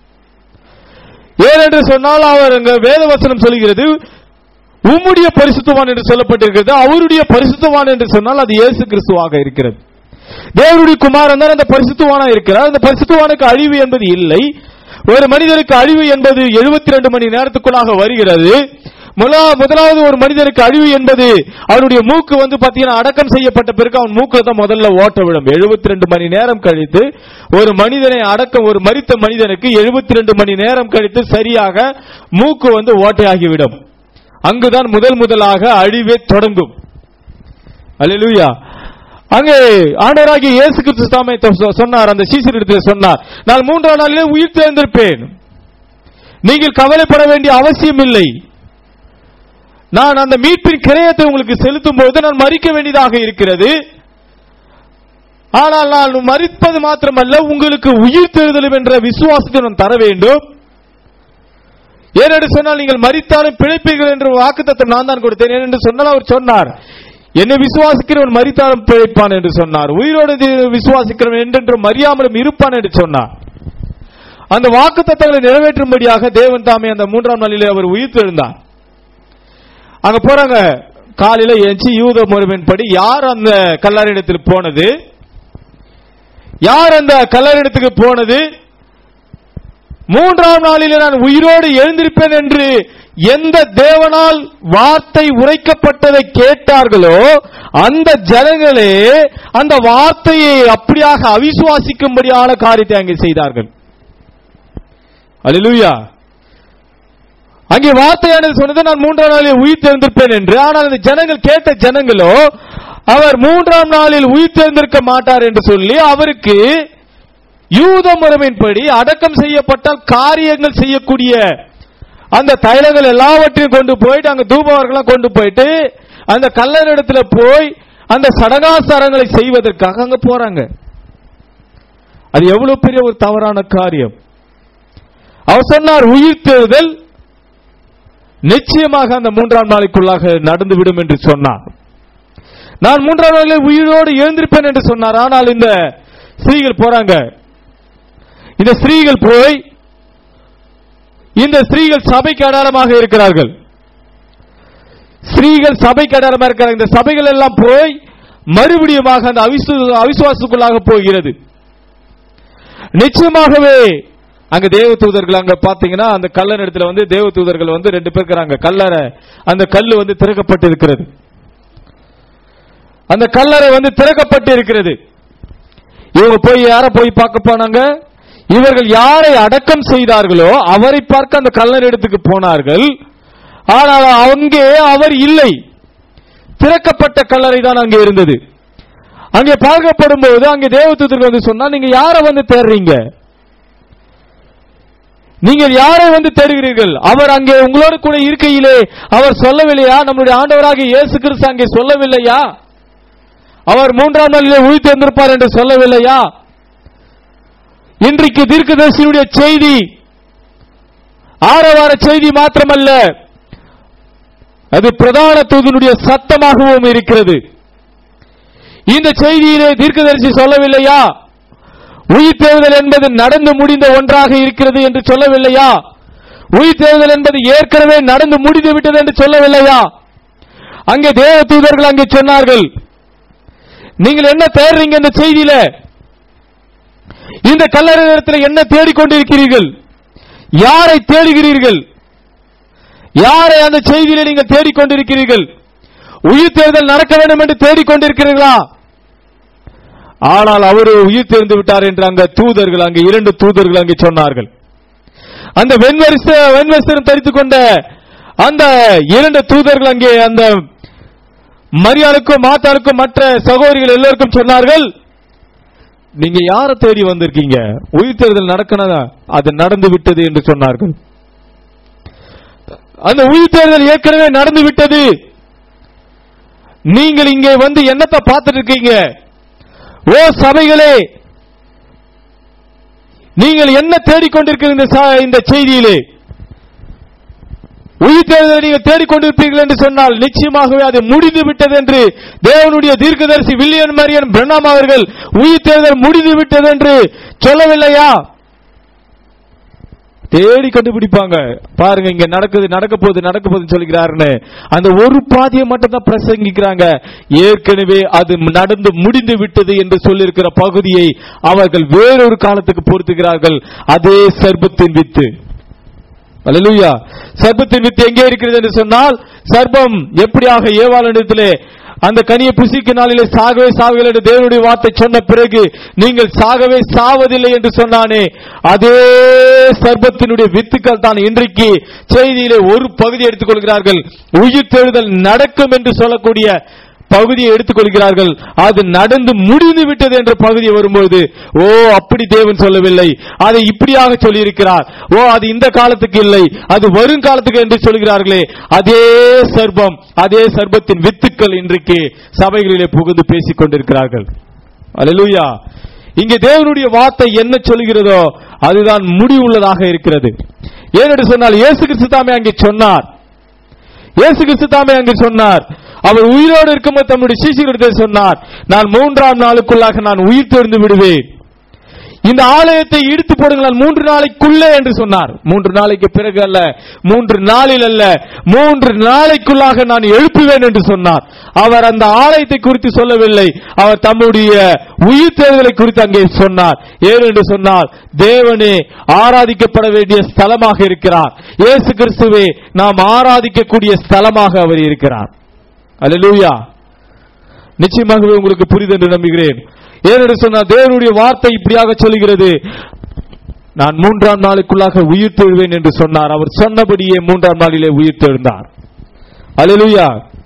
ஏன் என்று சொன்னால் அவர் அங்க வேதவசனம் சொல்கிறது உம்முடைய பரிசுத்தவான் என்று சொல்லப்பட்டிருக்கிறது அவருடைய பரிசுத்தவான் என்று சொன்னால் அது இயேசு கிறிஸ்துவாக இருக்கிறது தேவனுடைய குமாரன் தான் அந்த பரிசுத்தவானா இருக்கிறார் அந்த பரிசுத்தவானுக்கு அழிவு என்பது இல்லை ஒரு மனிதனுக்கு அழிவு என்பது 72 மணி நேரத்துக்குள்ளாக வருகிறது முதலா- முதலாவது ஒரு மனிதனுக்கு அழிவு என்பது அவனுடைய மூக்கு வந்து பாத்தீங்கன்னா அடக்கம் செய்யப்பட்ட பிறகு அவன் மூக்குல தான் முதல்ல ஓட்ட விடும் 72 மணி நேரம் கழித்து ஒரு மனிதனை அடக்கம் ஒரு மரித்த மனிதனுக்கு 72 மணி நேரம் கழித்து சரியாக மூக்கு வந்து ஓட்டையாகிவிடும் அங்குதான் முதல் முதலாக அழிவே தொடங்கும் அல்லேலூயா அங்கே ஆண்டவராகிய இயேசு கிறிஸ்து தாமே தொ- சொன்னார் அந்த சீசரிடத்தில் சொன்னார் நான் மூன்றாம் நாளிலே உயிர் தேர்ந்திருப்பேன் நீங்கள் கவலைப்பட வேண்டிய அவசியம் இல்லை நான் அந்த மீட்பின் கிரயத்தை உங்களுக்கு செலுத்தும் போது நான் மறிக்க வேண்டியதாக இருக்கிறது ஆனால் நான் மறிப்பது மாத்திரமல்ல உங்களுக்கு உயிர் தேர்தலும் என்ற விசுவாசத்தை நான் தர வேண்டும் ஏனென்று சொன்னால் நீங்கள் மறித்தாலும் பிழைப்பீர்கள் என்ற வாக்குத்தத்தம் நான் தான் கொடுத்தேன் ஏனென்று சொன்னால் அவர் சொன்னார் என்னை விசுவாசிக்கிறவன் மறித்தாலும் பிழைப்பான் என்று சொன்னார் உயிரோடு தி- விசுவாசிக்கிறவன் என்றென்றும் மறியாமலும் இருப்பான் என்று சொன்னார் அந்த வாக்குத்தத்தங்களை நிறைவேற்றும்படியாக தேவன் தாமே அந்த மூன்றாம் நாளிலே அவர் உயிர் தெழுந்தார் அங்க போறாங்க காலையில எஞ்சி யூத முறைமையின்படி யார் அந்த கல்லறையிடத்தில் போனது யார் அந்த கல்லறையிடத்துக்கு போனது மூன்றாம் நாளிலே நான் உயிரோடு எழுந்திருப்பேன் என்று எந்த தேவனால் வார்த்தை உரைக்கப்பட்டதை கேட்டார்களோ அந்த ஜனங்களே அந்த வார்த்தையை அப்படியாக அவிசுவாசிக்கும்படியான காரியத்தை அங்கே செய்தார்கள் அல்லேலூயா அங்கே வார்த்தையானது சொன்னது நான் மூன்றாம் நாளில் உயிர் தேர்ந்திருப்பேன் என்று ஆனால் அந்த ஜனங்கள் கேட்ட ஜனங்களோ அவர் மூன்றாம் நாளில் உயிர் தேர்ந்திருக்க மாட்டார் என்று சொல்லி அவருக்கு யூத முறைமையின்படி அடக்கம் செய்யப்பட்டால் காரியங்கள் செய்யக்கூடிய அந்த தைலங்கள் எல்லாவற்றையும் கொண்டு போயிட்டு அங்க தூபவர்களாம் கொண்டு போயிட்டு அந்த கல்லறிடத்துல போய் அந்த சடங்காசாரங்களை செய்வதற்காக அங்க போறாங்க அது எவ்வளவு பெரிய ஒரு தவறான காரியம் அவர் சொன்னார் உயிர் தேர்தல் நிச்சயமாக அந்த மூன்றாம் நாளைக்குள்ளாக நடந்துவிடும் என்று சொன்னார் நான் மூன்றாம் நாளில் உயிரோடு எழுந்திருப்பேன் என்று சொன்னார் ஆனால் இந்த ஸ்திரீகள் போறாங்க இந்த ஸ்திரீகள் போய் இந்த ஸ்திரீகள் சபைக்கு அடையாளமாக இருக்கிறார்கள் ஸ்திரீகள் சபைக்கு அடையாளமாக இருக்கிறார்கள் இந்த சபைகள் எல்லாம் போய் மறுபடியுமாக அந்த அவிசு அவிசுவாசத்துக்குள்ளாக போகிறது நிச்சயமாகவே அங்க தேவ தூதர்கள் அங்க பாத்தீங்கன்னா அந்த கல்லன் இடத்துல வந்து தேவ தூதர்கள் வந்து ரெண்டு பேர் இருக்கிறாங்க கல்லறை அந்த கல்லு வந்து திறக்கப்பட்டு இருக்கிறது அந்த கல்லறை வந்து திறக்கப்பட்டு இருக்கிறது இவங்க போய் யார போய் பார்க்க போனாங்க இவர்கள் யாரை அடக்கம் செய்தார்களோ அவரை பார்க்க அந்த கல்லறை இடத்துக்கு போனார்கள் ஆனால் அங்கே அவர் இல்லை திறக்கப்பட்ட கல்லறை தான் அங்கே இருந்தது அங்கே பார்க்கப்படும் போது அங்கே தேவதூதர்கள் வந்து சொன்னா நீங்க யாரை வந்து தேடுறீங்க நீங்கள் யாரை வந்து தேடுகிறீர்கள் அவர் அங்கே உங்களோடு கூட இருக்கையிலே அவர் சொல்லவில்லையா நம்முடைய ஆண்டவராகிய இயேசு கிறிஸ்து அங்கே சொல்லவில்லையா அவர் மூன்றாம் நாளிலே உயிர் தேர்ந்திருப்பார் என்று சொல்லவில்லையா இன்றைக்கு தீர்க்கதரிசியுடைய செய்தி ஆரவார செய்தி மாத்திரமல்ல அது பிரதான தூதனுடைய சத்தமாகவும் இருக்கிறது இந்த செய்தியிலே தீர்க்கதரிசி சொல்லவில்லையா உயிர் தேர்தல் என்பது நடந்து முடிந்த ஒன்றாக இருக்கிறது என்று சொல்லவில்லையா உயிர் தேர்தல் என்பது ஏற்கனவே நடந்து முடிந்து விட்டது என்று சொல்லவில்லையா அங்கே தேவ தூதர்கள் அங்கே சொன்னார்கள் நீங்கள் என்ன தேடுறீங்க இந்த செய்தியில இந்த கல்லறை நேரத்தில் என்ன தேடிக்கொண்டிருக்கிறீர்கள் யாரை தேடுகிறீர்கள் யாரை அந்த செய்தியில நீங்கள் தேடிக்கொண்டிருக்கிறீர்கள் உயிர் தேர்தல் நடக்க வேண்டும் என்று தேடிக்கொண்டிருக்கிறீர்களா ஆனால் அவர் உயிர் தேர்ந்து விட்டார் என்று அங்க தூதர்கள் அங்கே இரண்டு தூதர்கள் அங்கே சொன்னார்கள் அந்த வெண்வரிச வெண்வரிசனம் தரித்துக் கொண்ட அந்த இரண்டு தூதர்கள் அங்கே அந்த மரியாளுக்கும் மாத்தாளுக்கும் மற்ற சகோதரிகள் எல்லோருக்கும் சொன்னார்கள் நீங்க யாரை தேடி வந்திருக்கீங்க உயிர் தேர்தல் நடக்கணும் அது நடந்து விட்டது என்று சொன்னார்கள் அந்த உயிர் தேர்தல் ஏற்கனவே நடந்து விட்டது நீங்கள் இங்கே வந்து என்னத்தை பார்த்துட்டு இருக்கீங்க ஓ சபைகளே நீங்கள் என்ன தேடிக்கொண்டிருக்கிற இந்த ச- இந்த செய்தியிலே உயிர்த்தெழுதலை நீங்கள் தேடிக்கொண்டிருப்பீர்கள் என்று சொன்னால் நிச்சயமாகவே அது முடிந்து விட்டது என்று தேவனுடைய தீர்க்கதரிசி வில்லியன் மரியன் பிரணாம் அவர்கள் உயிர்த்தெழுதல் முடிந்து விட்டது என்று சொல்லவில்லையா தேடி கண்டுபிடிப்பாங்க பாருங்க இங்க நடக்குது நடக்க போகுது நடக்க போகுதுன்னு சொல்லிக்கிறாருன்னு அந்த ஒரு பாதியை மட்டும் தான் பிரசங்கிக்கிறாங்க ஏற்கனவே அது நடந்து முடிந்து விட்டது என்று சொல்லியிருக்கிற பகுதியை அவர்கள் வேறொரு காலத்துக்கு பொருத்துகிறார்கள் அதே சர்பத்தின் வித்து அல்லேலூயா சர்ப்பத்தின் வித்து எங்கே இருக்கிறது என்று சொன்னால் சர்ப்பம் எப்படியாக ஏவாளனிடத்திலே அந்த கனியை புசிக்கும் நாளிலே சாகவே சாவுகள் என்று தேவனுடைய வார்த்தை சொன்ன பிறகு நீங்கள் சாகவே சாவதில்லை என்று சொன்னானே அதே சர்ப்பத்தினுடைய வித்துக்கள் தான் இன்றைக்கு செய்தியிலே ஒரு பகுதி எடுத்துக்கொள்கிறார்கள் உயிர் தெழுதல் நடக்கும் என்று சொல்லக்கூடிய பகுதியை எடுத்துக்கொள்கிறார்கள் அது நடந்து முடிந்து விட்டது என்ற பகுதி வரும்போது ஓ அப்படி தேவன் சொல்லவில்லை அதை இப்படியாக சொல்லியிருக்கிறார் ஓ அது இந்த காலத்துக்கு இல்லை அது வருங்காலத்துக்கு என்று சொல்கிறார்களே அதே சர்ப்பம் அதே சர்ப்பத்தின் வித்துக்கள் இன்றைக்கு சபைகளிலே புகுந்து பேசிக் கொண்டிருக்கிறார்கள் அல்லேலூயா இங்கே தேவனுடைய வார்த்தை என்ன சொல்கிறதோ அதுதான் முடிவுள்ளதாக இருக்கிறது ஏனென்று சொன்னால் இயேசு கிறிஸ்து தாமே அங்கே சொன்னார் இயேசு கிறிஸ்து தாமே அங்கு சொன்னார் அவர் உயிரோடு இருக்கும்போது தம்முடைய சீசர்களிடத்தில் சொன்னார் நான் மூன்றாம் நாளுக்குள்ளாக நான் உயிர் தெழுந்து விடுவேன் இந்த ஆலயத்தை இடித்து போடுங்கள் நான் மூன்று நாளைக்குள்ளே என்று சொன்னார் மூன்று நாளைக்கு பிறகு அல்ல மூன்று நாளில் அல்ல மூன்று நாளைக்குள்ளாக நான் எழுப்புவேன் என்று சொன்னார் அவர் அந்த ஆலயத்தை குறித்து சொல்லவில்லை அவர் தம்முடைய உயிர் தேர்தலை குறித்து அங்கே சொன்னார் ஏன் என்று சொன்னால் தேவனே ஆராதிக்கப்பட வேண்டிய ஸ்தலமாக இருக்கிறார் இயேசு கிறிஸ்துவே நாம் ஆராதிக்கக்கூடிய ஸ்தலமாக அவர் இருக்கிறார் அல்லேலூயா நிச்சயமாகவே உங்களுக்கு புரிது என்று நம்புகிறேன் ஏனென்று சொன்னால் தேவனுடைய வார்த்தை இப்படியாக சொல்கிறது நான் மூன்றாம் நாளுக்குள்ளாக உயிர் தெழுவேன் என்று சொன்னார் அவர் சொன்னபடியே மூன்றாம் நாளிலே உயிர் தெழுந்தார் அல்லேலூயா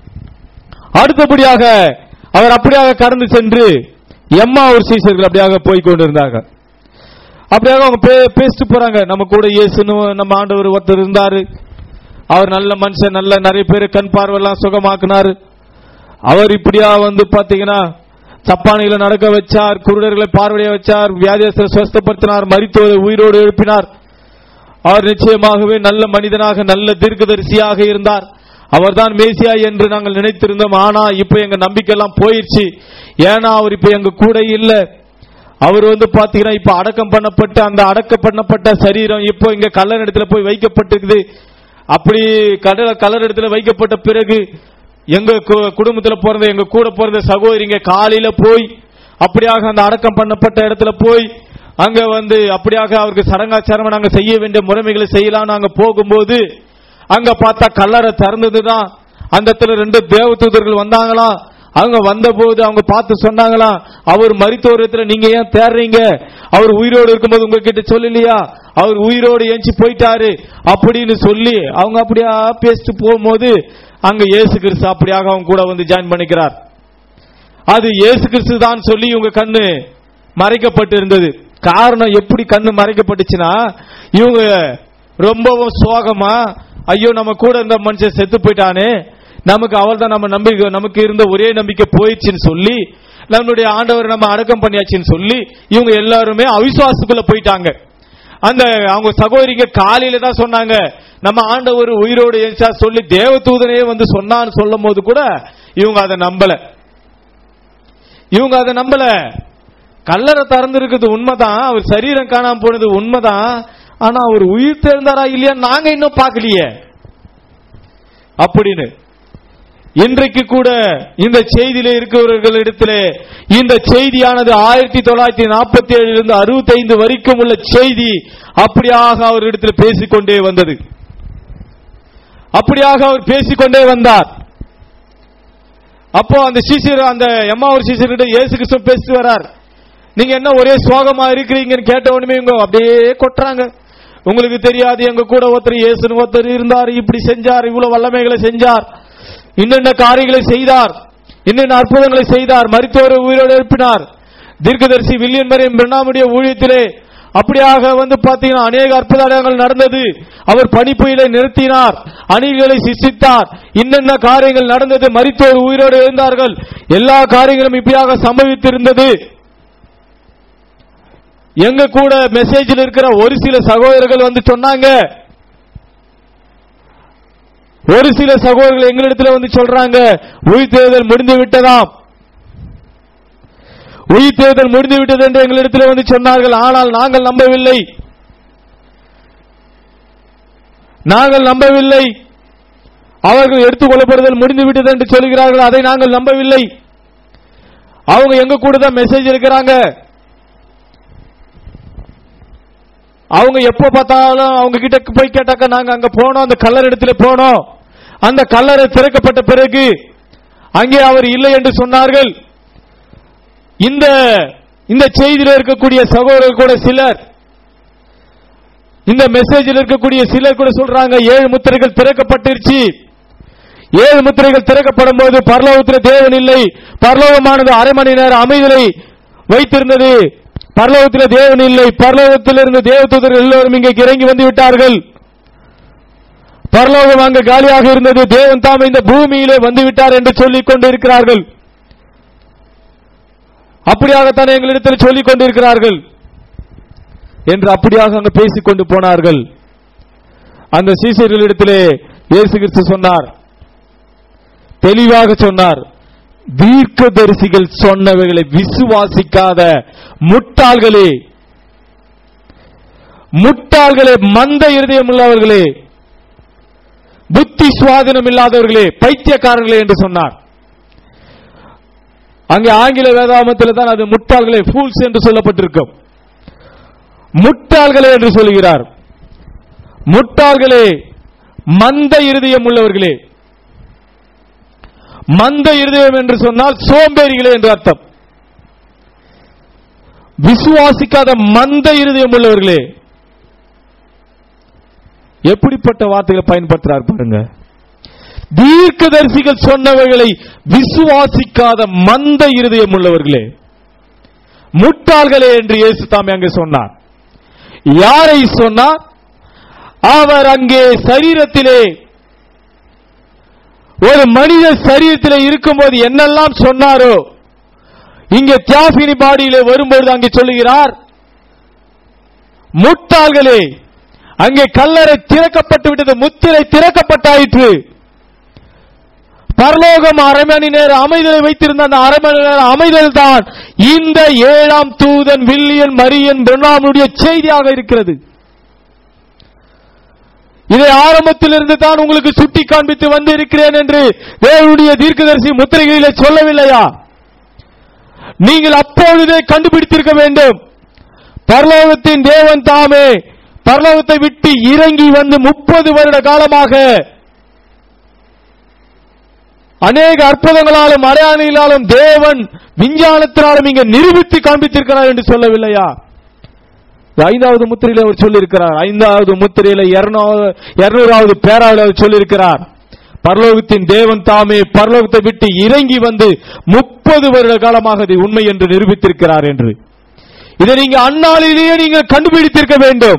அடுத்தபடியாக அவர் அப்படியாக கடந்து சென்று எம்மா ஒரு சீசர்கள் அப்படியாக போய் கொண்டிருந்தார்கள் அப்படியாக அவங்க பே- பேசிட்டு போறாங்க நம்ம கூட இயேசுன்னு நம்ம ஆண்டவர் ஒருத்தர் இருந்தாரு அவர் நல்ல மனுஷன் நல்ல நிறைய பேர் கண் பார்வையெல்லாம் சுகமாக்குனாரு அவர் இப்படியா வந்து பாத்தீங்கன்னா சப்பானிகளை நடக்க வச்சார் குருடர்களை பார்வைய வச்சார் வியாதியஸ்தரை சுவஸ்தப்படுத்தினார் மரித்தோரை உயிரோடு எழுப்பினார் அவர் நிச்சயமாகவே நல்ல மனிதனாக நல்ல தீர்க்கதரிசியாக இருந்தார் அவர்தான் மேசியா என்று நாங்கள் நினைத்திருந்தோம் ஆனா இப்ப எங்க நம்பிக்கை எல்லாம் போயிடுச்சு ஏன்னா அவர் இப்ப எங்க கூட இல்ல அவர் வந்து பாத்தீங்கன்னா இப்ப அடக்கம் பண்ணப்பட்டு அந்த அடக்கம் பண்ணப்பட்ட சரீரம் இப்போ இங்க கல்லர் இடத்துல போய் வைக்கப்பட்டிருக்குது அப்படி கடல கல்லர் இடத்துல வைக்கப்பட்ட பிறகு எங்க கு- குடும்பத்துல பிறந்த எங்க கூட பிறந்த சகோதரிங்க காலையில போய் அப்படியாக அந்த அடக்கம் பண்ணப்பட்ட இடத்துல போய் அங்க வந்து அப்படியாக அவருக்கு சடங்காச்சாரம் நாங்க செய்ய வேண்டிய முறைமைகளை செய்யலாம் நாங்க போகும்போது அங்க பார்த்தா கல்லறை திறந்ததுதான் அந்த இடத்துல ரெண்டு தேவதூதர்கள் வந்தாங்களாம் அவங்க வந்தபோது அவங்க பார்த்து சொன்னாங்களாம் அவர் மரித்தோரத்துல நீங்க ஏன் தேடுறீங்க அவர் உயிரோடு இருக்கும்போது உங்ககிட்ட சொல்லலையா அவர் உயிரோடு ஏஞ்சி போயிட்டாரு அப்படின்னு சொல்லி அவங்க அப்படியா பேசிட்டு போகும்போது அங்க இயேசு கிறிஸ்து அப்படியாக அவங்க கூட வந்து ஜாயின் பண்ணிக்கிறார் அது இயேசு கிறிஸ்து தான் சொல்லி இவங்க கண்ணு மறைக்கப்பட்டு இருந்தது காரணம் எப்படி கண்ணு மறைக்கப்பட்டுச்சுன்னா இவங்க ரொம்பவும் சோகமா ஐயோ நம்ம கூட இருந்த மனுஷன் செத்து போயிட்டானே நமக்கு அவள் தான் நம்ம நம்பிக்கை நமக்கு இருந்த ஒரே நம்பிக்கை போயிடுச்சுன்னு சொல்லி நம்மளுடைய ஆண்டவர் நம்ம அடக்கம் பண்ணியாச்சுன்னு சொல்லி இவங்க எல்லாருமே அவிசுவாசத்துக்குள்ள போயிட்டாங்க அந்த அவங்க சகோதரிங்க காலையில தான் சொன்னாங்க நம்ம ஆண்டவர் உயிரோடு எழுச்சா சொல்லி தேவதூதனே வந்து சொன்னான்னு சொல்லும் போது கூட இவங்க அதை நம்பல இவங்க அதை நம்பல கல்லறை திறந்திருக்குது உண்மைதான் அவர் சரீரம் காணாம போனது உண்மைதான் ஆனா அவர் உயிர் தெரிந்தாரா இல்லையா நாங்க இன்னும் பார்க்கலையே அப்படின்னு இன்றைக்கு கூட இந்த செய்தியில இருக்கிறவர்களிடத்திலே இந்த செய்தியானது ஆயிரத்தி தொள்ளாயிரத்தி நாற்பத்தி ஏழிலிருந்து அறுபத்தைந்து வரைக்கும் உள்ள செய்தி அப்படியாக அவரிடத்தில் பேசிக்கொண்டே வந்தது அப்படியாக அவர் பேசிக்கொண்டே வந்தார் அப்போ அந்த சீசர் அந்த எம்மாவூர் சீசர்கிட்ட இயேசு கிறிஸ்து பேசிட்டு வரார் நீங்க என்ன ஒரே சோகமா இருக்கிறீங்கன்னு கேட்ட உடனே இவங்க அப்படியே கொட்டுறாங்க உங்களுக்கு தெரியாது எங்க கூட ஒருத்தர் இயேசுன்னு ஒருத்தர் இருந்தார் இப்படி செஞ்சார் இவ்வளவு வல்லமைகளை செஞ்சார் இன்னென்ன காரியங்களை செய்தார் இன்னென்ன அற்புதங்களை செய்தார் மரித்தோரை உயிரோடு எழுப்பினார் தீர்க்கதரிசி வில்லியன் மரியம் பிரணாமுடைய ஊழியத்திலே அப்படியாக வந்து பாத்தீங்கன்னா அநேக அற்புத அடையாளங்கள் நடந்தது அவர் பணிப்புயிலை நிறுத்தினார் அணிகளை சிசித்தார் இன்னென்ன காரியங்கள் நடந்தது மரித்தோர் உயிரோடு எழுந்தார்கள் எல்லா காரியங்களும் இப்படியாக சம்பவித்திருந்தது எங்க கூட மெசேஜில் இருக்கிற ஒரு சில சகோதரர்கள் வந்து சொன்னாங்க ஒரு சில சகோதரர்கள் எங்களிடத்தில் வந்து சொல்றாங்க உயிர் தேர்தல் முடிந்து விட்டதாம் உயிர் தேர்தல் முடிந்து விட்டது என்று எங்களிடத்தில் வந்து சொன்னார்கள் ஆனால் நாங்கள் நம்பவில்லை நாங்கள் நம்பவில்லை அவர்கள் எடுத்துக் கொள்ளப்படுதல் முடிந்து விட்டது என்று சொல்கிறார்கள் அதை நாங்கள் நம்பவில்லை அவங்க எங்க கூட தான் மெசேஜ் இருக்கிறாங்க அவங்க எப்ப பார்த்தாலும் அவங்க கிட்ட போய் கேட்டாக்க நாங்க அங்க போனோம் அந்த கல்லர் இடத்துல போனோம் அந்த கல்லறை திறக்கப்பட்ட பிறகு அங்கே அவர் இல்லை என்று சொன்னார்கள் இந்த இந்த செய்தியில் இருக்கக்கூடிய சகோதரர்கள் கூட சிலர் இந்த மெசேஜில் இருக்கக்கூடிய சிலர் கூட சொல்றாங்க ஏழு முத்திரைகள் திறக்கப்பட்டிருச்சு ஏழு முத்திரைகள் திறக்கப்படும் போது பரலோகத்தில் தேவன் இல்லை பரலோகமானது அரை மணி நேரம் அமைதலை வைத்திருந்தது பரலோகத்தில் தேவன் இல்லை பரலோகத்தில் இருந்து தேவதூதர்கள் எல்லோரும் இங்கே இறங்கி வந்து விட்டார்கள் பரலோகம் அங்கு காலியாக இருந்தது தேவன் தாம் இந்த பூமியிலே வந்து விட்டார் என்று சொல்லிக் கொண்டிருக்கிறார்கள் அப்படியாகத்தான் எங்களிடத்தில் சொல்லிக் கொண்டிருக்கிறார்கள் என்று அப்படியாக அங்கு பேசிக் கொண்டு போனார்கள் அந்த சீசர்களிடத்திலே இயேசு கிறிஸ்து சொன்னார் தெளிவாக சொன்னார் தீர்க்கதரிசிகள் சொன்னவைகளை விசுவாசிக்காத முட்டாள்களே முட்டாள்களே மந்த இருதயம் உள்ளவர்களே புத்தி சுவாதீனம் இல்லாதவர்களே பைத்தியக்காரர்களே என்று சொன்னார் அங்கே ஆங்கில வேதாமத்தில் தான் அது முட்டாள்களே ஃபூல்ஸ் என்று சொல்லப்பட்டிருக்கும் முட்டாள்களே என்று சொல்கிறார் முட்டாள்களே மந்த இருதயம் உள்ளவர்களே மந்த இருதயம் என்று சொன்னால் சோம்பேறிகளே என்று அர்த்தம் விசுவாசிக்காத மந்த இருதயம் உள்ளவர்களே எப்படிப்பட்ட வார்த்தைகளை பயன்படுத்துறார் பாருங்க தீர்க்கதரிசிகள் சொன்னவைகளை விசுவாசிக்காத மந்த இருதயம் உள்ளவர்களே முட்டாள்களே என்று இயேசு தாமே அங்கே சொன்னார் யாரை சொன்னார் அவர் அங்கே சரீரத்திலே ஒரு மனித சரீரத்திலே இருக்கும்போது என்னெல்லாம் சொன்னாரோ இங்கே தியாபினி பாடியிலே வரும்பொழுது அங்கே சொல்லுகிறார் முட்டாள்களே அங்கே கல்லறை திறக்கப்பட்டு விட்டது முத்திரை திறக்கப்பட்டாயிற்று பரலோகம் அரை மணி நேரம் அமைதலை வைத்திருந்த அந்த அரை மணி நேரம் அமைதல் தான் இந்த ஏழாம் தூதன் வில்லியன் மரியன் பெர்னாமுடைய செய்தியாக இருக்கிறது இதை ஆரம்பத்திலிருந்து தான் உங்களுக்கு சுட்டி காண்பித்து வந்து இருக்கிறேன் என்று தேவனுடைய தீர்க்கதரிசி முத்திரைகளிலே சொல்லவில்லையா நீங்கள் அப்பொழுதே கண்டுபிடித்திருக்க வேண்டும் பரலோகத்தின் தேவன் தாமே பரலோகத்தை விட்டு இறங்கி வந்து முப்பது வருட காலமாக அநேக அற்புதங்களாலும் அடையாளிகளாலும் தேவன் விஞ்ஞானத்தினாலும் இங்க நிரூபித்து காண்பித்திருக்கிறார் என்று சொல்லவில்லையா ஐந்தாவது முத்திரையில அவர் சொல்லியிருக்கிறார் ஐந்தாவது முத்திரையில இருநூறாவது பேராவில் அவர் சொல்லியிருக்கிறார் பரலோகத்தின் தேவன் தாமே பரலோகத்தை விட்டு இறங்கி வந்து முப்பது வருட காலமாக இது உண்மை என்று நிரூபித்திருக்கிறார் என்று இதை நீங்க அந்நாளிலேயே நீங்கள் கண்டுபிடித்திருக்க வேண்டும்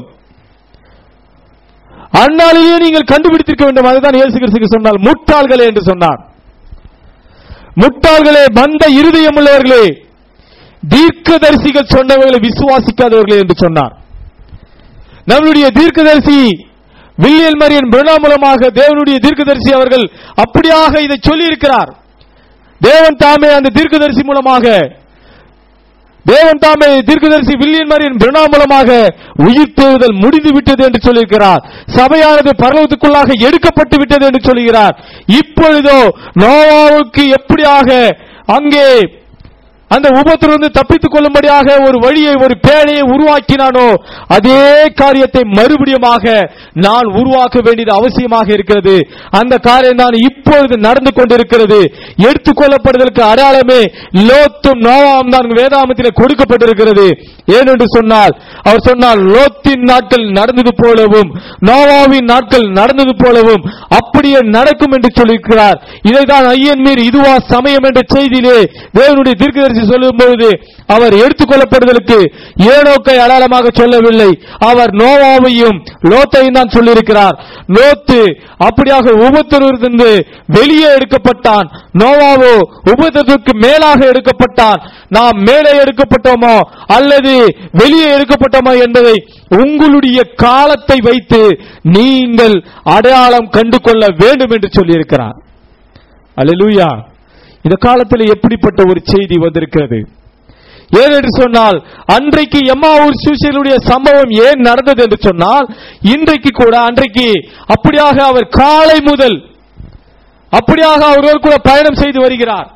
அந்நாளிலேயே நீங்கள் கண்டுபிடித்திருக்க வேண்டும் அதுதான் இயேசு கிறிஸ்துக்கு சொன்னால் முட்டாள்களே என்று சொன்னார் முட்டாள்களே மந்த இருதயம் உள்ளவர்களே தீர்க்கதரிசிகள் சொன்னவர்களை விசுவாசிக்காதவர்களே என்று சொன்னார் நம்முடைய தீர்க்கதரிசி வில்லியல் மரியன் பிரணா மூலமாக தேவனுடைய தீர்க்கதரிசி அவர்கள் அப்படியாக இதை சொல்லி இருக்கிறார் தேவன் தாமே அந்த தீர்க்கதரிசி மூலமாக தேவன் தாமே தீர்க்கதரிசி வில்லியன் மரியன் பிரணா மூலமாக உயிர் தேவுதல் முடிந்து விட்டது என்று சொல்லியிருக்கிறார் சபையானது பரலோகத்துக்குள்ளாக எடுக்கப்பட்டு விட்டது என்று சொல்கிறார் இப்பொழுதோ நோவாவுக்கு எப்படியாக அங்கே அந்த உபத்திலிருந்து தப்பித்துக் கொள்ளும்படியாக ஒரு வழியை ஒரு பேழையை உருவாக்கினானோ அதே காரியத்தை மறுபடியுமாக நான் உருவாக்க வேண்டியது அவசியமாக இருக்கிறது அந்த காரியம் தான் இப்பொழுது நடந்து கொண்டிருக்கிறது எடுத்துக்கொள்ளப்படுவதற்கு அடையாளமே லோத்தும் நோவாம் தான் வேதாமத்தில் கொடுக்கப்பட்டிருக்கிறது ஏனென்று சொன்னால் அவர் சொன்னால் லோத்தின் நாட்கள் நடந்தது போலவும் நோவாவின் நாட்கள் நடந்தது போலவும் அப்படியே நடக்கும் என்று சொல்லியிருக்கிறார் இதைதான் ஐயன் மீர் இதுவா சமயம் என்ற செய்தியிலே தேவனுடைய தீர்க்கதரிசி தீர்க்கதரிசி சொல்லும் பொழுது அவர் எடுத்துக்கொள்ளப்படுவதற்கு ஏனோக்கை அடையாளமாக சொல்லவில்லை அவர் நோவாவையும் லோத்தையும் தான் சொல்லியிருக்கிறார் லோத்து அப்படியாக உபத்திலிருந்து வெளியே எடுக்கப்பட்டான் நோவாவோ உபத்திற்கு மேலாக எடுக்கப்பட்டான் நாம் மேலே எடுக்கப்பட்டோமோ அல்லது வெளியே எடுக்கப்பட்டோமோ என்பதை உங்களுடைய காலத்தை வைத்து நீங்கள் அடையாளம் கண்டு கொள்ள வேண்டும் என்று சொல்லியிருக்கிறார் அல்லேலூயா இந்த காலத்தில் எப்படிப்பட்ட ஒரு செய்தி வந்திருக்கிறது ஏனென்று சொன்னால் அன்றைக்கு எம்மாவூர் சூசியலுடைய சம்பவம் ஏன் நடந்தது என்று சொன்னால் இன்றைக்கு கூட அன்றைக்கு அப்படியாக அவர் காலை முதல் அப்படியாக அவரோடு கூட பயணம் செய்து வருகிறார்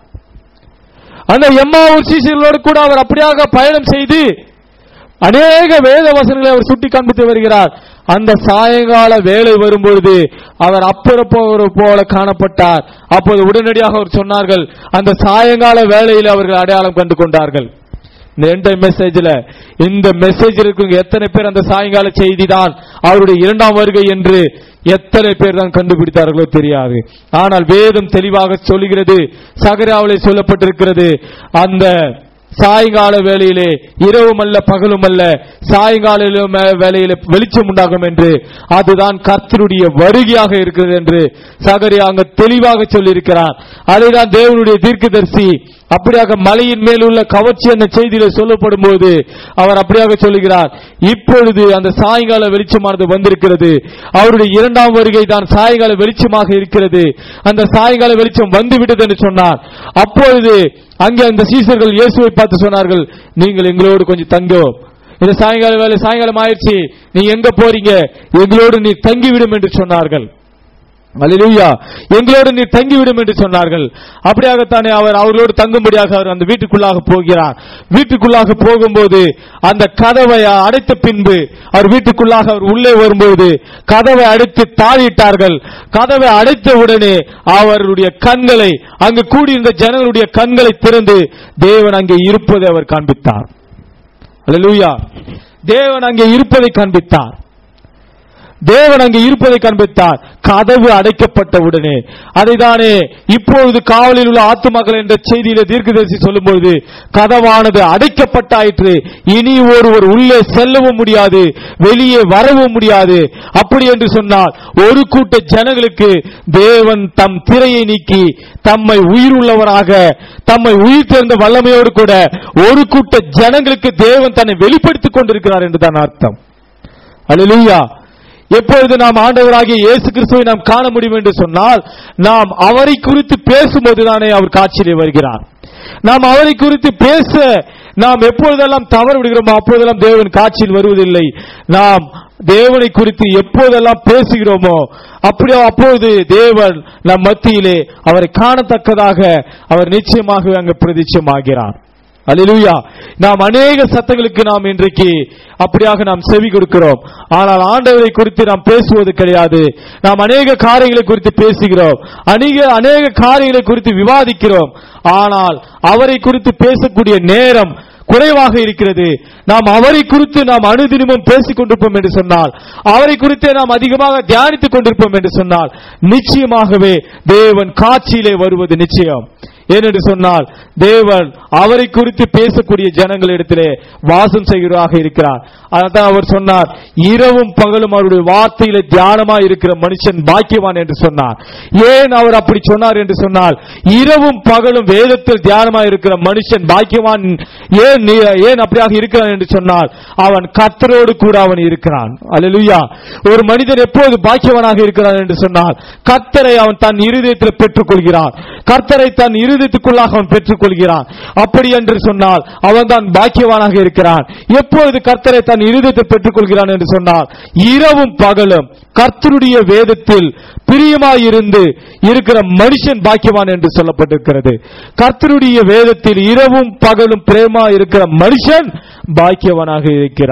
அந்த எம்மாவூர் சீசர்களோடு கூட அவர் அப்படியாக பயணம் செய்து அநேக வேத வசனங்களை அவர் சுட்டி காண்பித்து வருகிறார் அந்த சாயங்கால வேலை வரும்பொழுது அவர் அப்புறப்போவர் போல காணப்பட்டார் அப்போது உடனடியாக அவர் சொன்னார்கள் அந்த சாயங்கால வேலையில் அவர்கள் அடையாளம் கண்டு கொண்டார்கள் இந்த ரெண்டு மெசேஜ்ல இந்த மெசேஜ் இருக்கும் எத்தனை பேர் அந்த சாயங்கால செய்தி தான் அவருடைய இரண்டாம் வருகை என்று எத்தனை பேர் தான் கண்டுபிடித்தார்களோ தெரியாது ஆனால் வேதம் தெளிவாக சொல்லுகிறது சகராவிலே சொல்லப்பட்டிருக்கிறது அந்த சாயங்கால வேளையிலே இரவும் அல்ல பகலும் அல்ல சாயங்கால வேளையிலே வெளிச்சம் உண்டாகும் என்று அதுதான் கர்த்தருடைய வருகையாக இருக்கிறது என்று சகரியா அங்க தெளிவாக சொல்லியிருக்கிறார் அதைதான் தேவனுடைய தீர்க்கதரிசி அப்படியாக மலையின் மேல் உள்ள கவர்ச்சி என்ற செய்தியில சொல்லப்படும் போது அவர் அப்படியாக சொல்லுகிறார் இப்பொழுது அந்த சாயங்கால வெளிச்சமானது வந்திருக்கிறது அவருடைய இரண்டாம் வருகை தான் சாயங்கால வெளிச்சமாக இருக்கிறது அந்த சாயங்கால வெளிச்சம் வந்துவிட்டது என்று சொன்னார் அப்பொழுது அங்கே அந்த சீசர்கள் இயேசுவை பார்த்து சொன்னார்கள் நீங்கள் எங்களோடு கொஞ்சம் தங்கோ இந்த சாயங்கால வேலை சாயங்காலம் ஆயிடுச்சு நீ எங்க போறீங்க எங்களோடு நீ தங்கிவிடும் என்று சொன்னார்கள் அல்லேலூயா எங்களோடு நீ தங்கிவிடும் என்று சொன்னார்கள் அப்படியாகத்தானே அவர் அவர்களோடு தங்கும்படியாக அவர் அந்த வீட்டுக்குள்ளாக போகிறார் வீட்டுக்குள்ளாக போகும்போது அந்த கதவை அடைத்த பின்பு அவர் வீட்டுக்குள்ளாக அவர் உள்ளே வரும்போது கதவை அடைத்து தாழிட்டார்கள் கதவை அடைத்த உடனே அவருடைய கண்களை அங்கு கூடியிருந்த ஜனங்களுடைய கண்களை திறந்து தேவன் அங்கே இருப்பதை அவர் காண்பித்தார் அல்லேலூயா தேவன் அங்கே இருப்பதை காண்பித்தார் தேவன் அங்கே இருப்பதை காண்பித்தார் கதவு அடைக்கப்பட்ட உடனே அதைதானே இப்பொழுது காவலில் உள்ள ஆத்துமக்கள் என்ற செய்தியில தீர்க்கதரிசி சொல்லும்பொழுது கதவானது அடைக்கப்பட்டாயிற்று இனி ஒருவர் உள்ளே செல்லவும் முடியாது வெளியே வரவும் முடியாது அப்படி என்று சொன்னால் ஒரு கூட்ட ஜனங்களுக்கு தேவன் தம் திரையை நீக்கி தம்மை உயிருள்ளவராக தம்மை உயிர் தேர்ந்த வல்லமையோடு கூட ஒரு கூட்ட ஜனங்களுக்கு தேவன் தன்னை வெளிப்படுத்திக் கொண்டிருக்கிறார் என்றுதான் அர்த்தம் அல்லேலூயா எப்பொழுது நாம் ஆண்டவராகிய இயேசு கிறிஸ்துவை நாம் காண முடியும் என்று சொன்னால் நாம் அவரை குறித்து பேசும்போது தானே அவர் காட்சியிலே வருகிறார் நாம் அவரை குறித்து பேச நாம் எப்பொழுதெல்லாம் தவறு விடுகிறோமோ அப்பொழுதெல்லாம் தேவன் காட்சியில் வருவதில்லை நாம் தேவனை குறித்து எப்போதெல்லாம் பேசுகிறோமோ அப்படியோ அப்பொழுது தேவன் நம் மத்தியிலே அவரை காணத்தக்கதாக அவர் நிச்சயமாகவே அங்கு பிரதிச்சமாகிறார் அல்லேலூயா நாம் அநேக சத்தங்களுக்கு நாம் இன்றைக்கு அப்படியாக நாம் செவி கொடுக்கிறோம் ஆனால் ஆண்டவரை குறித்து நாம் பேசுவது கிடையாது நாம் அநேக காரியங்களை குறித்து பேசுகிறோம் அநேக அநேக காரியங்களை குறித்து விவாதிக்கிறோம் ஆனால் அவரை குறித்து பேசக்கூடிய நேரம் குறைவாக இருக்கிறது நாம் அவரை குறித்து நாம் அனுதினமும் பேசிக் கொண்டிருப்போம் என்று சொன்னால் அவரை குறித்தே நாம் அதிகமாக தியானித்துக் கொண்டிருப்போம் என்று சொன்னால் நிச்சயமாகவே தேவன் காட்சியிலே வருவது நிச்சயம் ஏனென்று சொன்னால் தேவன் அவரை குறித்து பேசக்கூடிய ஜனங்களிடத்திலே வாசம் செய்கிறதாக இருக்கிறார் அதான் அவர் சொன்னார் இரவும் பகலும் அவருடைய வார்த்தையில தியானமா இருக்கிற மனுஷன் பாக்கியவான் என்று சொன்னார் ஏன் அவர் அப்படி சொன்னார் என்று சொன்னால் இரவும் பகலும் வேதத்தில் தியானமா இருக்கிற மனுஷன் பாக்கியவான் ஏன் நீ- ஏன் அப்படியாக இருக்கிறான் என்று சொன்னால் அவன் கத்தரோடு கூட அவன் இருக்கிறான் அல்லேலூயா ஒரு மனிதன் எப்போது பாக்கியவனாக இருக்கிறான் என்று சொன்னால் கத்தரை அவன் தன் இருதயத்தில் பெற்றுக் கொள்கிறான் கர்த்தரை தன் இருதயத்துக்குள்ளாக அவன் பெற்றுக் கொள்கிறான் அப்படி என்று சொன்னால் அவன் தான் பாக்கியவானாக இருக்கிறான் எப்பொழுது கர்த்தரை தன் இருதயத்தில் பெற்றுக் கொள்கிறான் என்று சொன்னால் இரவும் பகலும் கர்த்தருடைய வேதத்தில் பிரியமாயிருந்து இருக்கிற மனுஷன் பாக்கியவான் என்று சொல்லப்பட்டிருக்கிறது கர்த்தருடைய வேதத்தில் இரவும் பகலும் பிரேமா இருக்கிற மனுஷன் பாக்கியவனாக இருக்கிறான்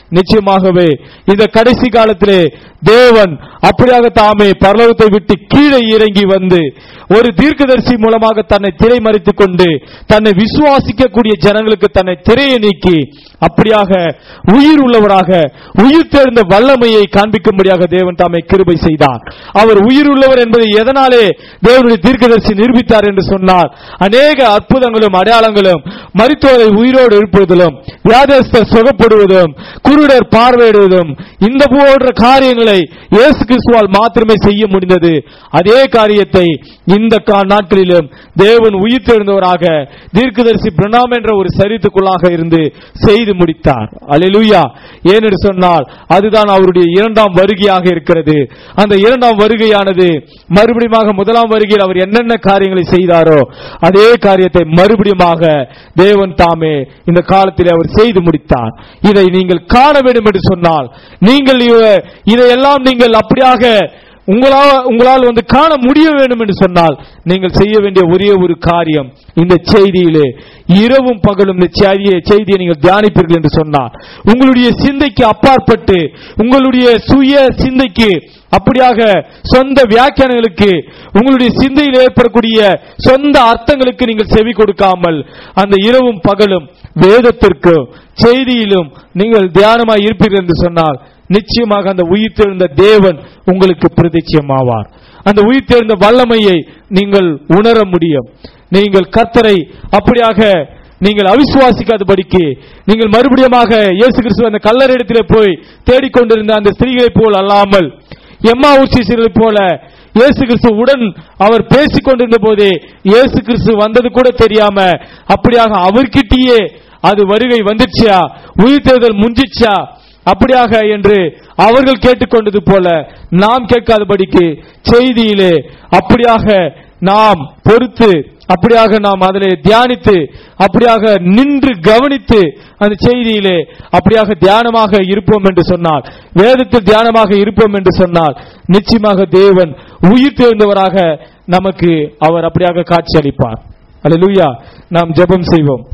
நிச்சயமாகவே இந்த கடைசி காலத்திலே தேவன் அப்படியாக தாமே பரலோகத்தை விட்டு கீழே இறங்கி வந்து ஒரு தீர்க்கதரிசி மூலமாக தன்னை திரை மறைத்துக் கொண்டு தன்னை விசுவாசிக்கக்கூடிய ஜனங்களுக்கு தன்னை திரையை நீக்கி அப்படியாக உயிர் உள்ளவராக உயிர் தேர்ந்த வல்லமையை காண்பிக்கும்படியாக தேவன் தாமே கிருபை செய்தார் அவர் உயிர் உள்ளவர் என்பதை எதனாலே தேவனுடைய தீர்க்கதரிசி நிரூபித்தார் என்று சொன்னார் அநேக அற்புதங்களும் அடையாளங்களும் மருத்துவரை உயிரோடு எழுப்புவதிலும் வியாதஸ்தர் சுகப்படுவதும் குருடர் பார்வையிடுவதும் இந்த போன்ற காரியங்களை இயேசு கிறிஸ்துவால் மாத்திரமே செய்ய முடிந்தது அதே காரியத்தை இந்த கா- நாட்களிலும் தேவன் உயிர் தெழுந்தவராக தீர்க்கதரிசி பிரணாம் என்ற ஒரு சரித்துக்குள்ளாக இருந்து செய்து முடித்தார் அல்லேலூயா ஏனென்று சொன்னால் அதுதான் அவருடைய இரண்டாம் வருகையாக இருக்கிறது அந்த இரண்டாம் வருகையானது மறுபடியும் முதலாம் வருகையில் அவர் என்னென்ன காரியங்களை செய்தாரோ அதே காரியத்தை மறுபடியுமாக தேவன் தாமே இந்த காலத்தில் அவர் செய்து முடித்தார் இதை நீங்கள் காண வேண்டும் என்று சொன்னால் நீங்கள் இவ- இதையெல்லாம் நீங்கள் அப்படியாக உங்களால் உங்களால் வந்து காண முடிய வேண்டும் என்று சொன்னால் நீங்கள் செய்ய வேண்டிய ஒரே ஒரு காரியம் இந்த செய்தியிலே இரவும் பகலும் இந்த செய்தியை செய்தியை நீங்கள் தியானிப்பீர்கள் என்று சொன்னார் உங்களுடைய சிந்தைக்கு அப்பாற்பட்டு உங்களுடைய சுய சிந்தைக்கு அப்படியாக சொந்த வியாக்கியானங்களுக்கு உங்களுடைய சிந்தையில் ஏற்படக்கூடிய சொந்த அர்த்தங்களுக்கு நீங்கள் செவி கொடுக்காமல் அந்த இரவும் பகலும் வேதத்திற்கும் செய்தியிலும் நீங்கள் தியானமாய் இருப்பீர்கள் என்று சொன்னால் நிச்சயமாக அந்த உயிர் தெழுந்த தேவன் உங்களுக்கு பிரதிச்சியமாவார் அந்த உயிர் தெழுந்த வல்லமையை நீங்கள் உணர முடியும் நீங்கள் கர்த்தரை அப்படியாக நீங்கள் அவிசுவாசிக்காதபடிக்கு நீங்கள் மறுபடியுமாக இயேசு கிறிஸ்து அந்த கல்லறையிடத்திலே போய் தேடிக்கொண்டிருந்த அந்த ஸ்திரீகளைப் போல் அல்லாமல் எம்மா சீசர்களைப் போல இயேசு கிறிஸ்து உடன் அவர் பேசிக் கொண்டிருந்த போதே இயேசு கிறிஸ்து வந்தது கூட தெரியாம அப்படியாக அவர்கிட்டயே அது வருகை வந்துச்சா உயிர் தேர்தல் முஞ்சிச்சா அப்படியாக என்று அவர்கள் கேட்டுக்கொண்டது போல நாம் கேட்காதபடிக்கு செய்தியிலே அப்படியாக நாம் பொறுத்து அப்படியாக நாம் அதிலே தியானித்து அப்படியாக நின்று கவனித்து அந்த செய்தியிலே அப்படியாக தியானமாக இருப்போம் என்று சொன்னால் வேதத்தில் தியானமாக இருப்போம் என்று சொன்னால் நிச்சயமாக தேவன் உயிர் தேர்ந்தவராக நமக்கு அவர் அப்படியாக காட்சி அளிப்பார் அல்லேலூயா நாம் ஜெபம் செய்வோம்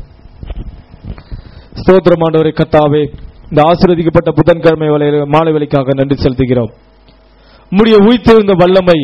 ஸ்தோத்திரமானவரை கத்தாவே இந்த ஆசீர்வதிக்கப்பட்ட புதன்கிழமை வேளையில- மாலை வேலைக்காக நன்றி செலுத்துகிறோம் உம்முடைய உயிர்த்தெழுந்த வல்லமை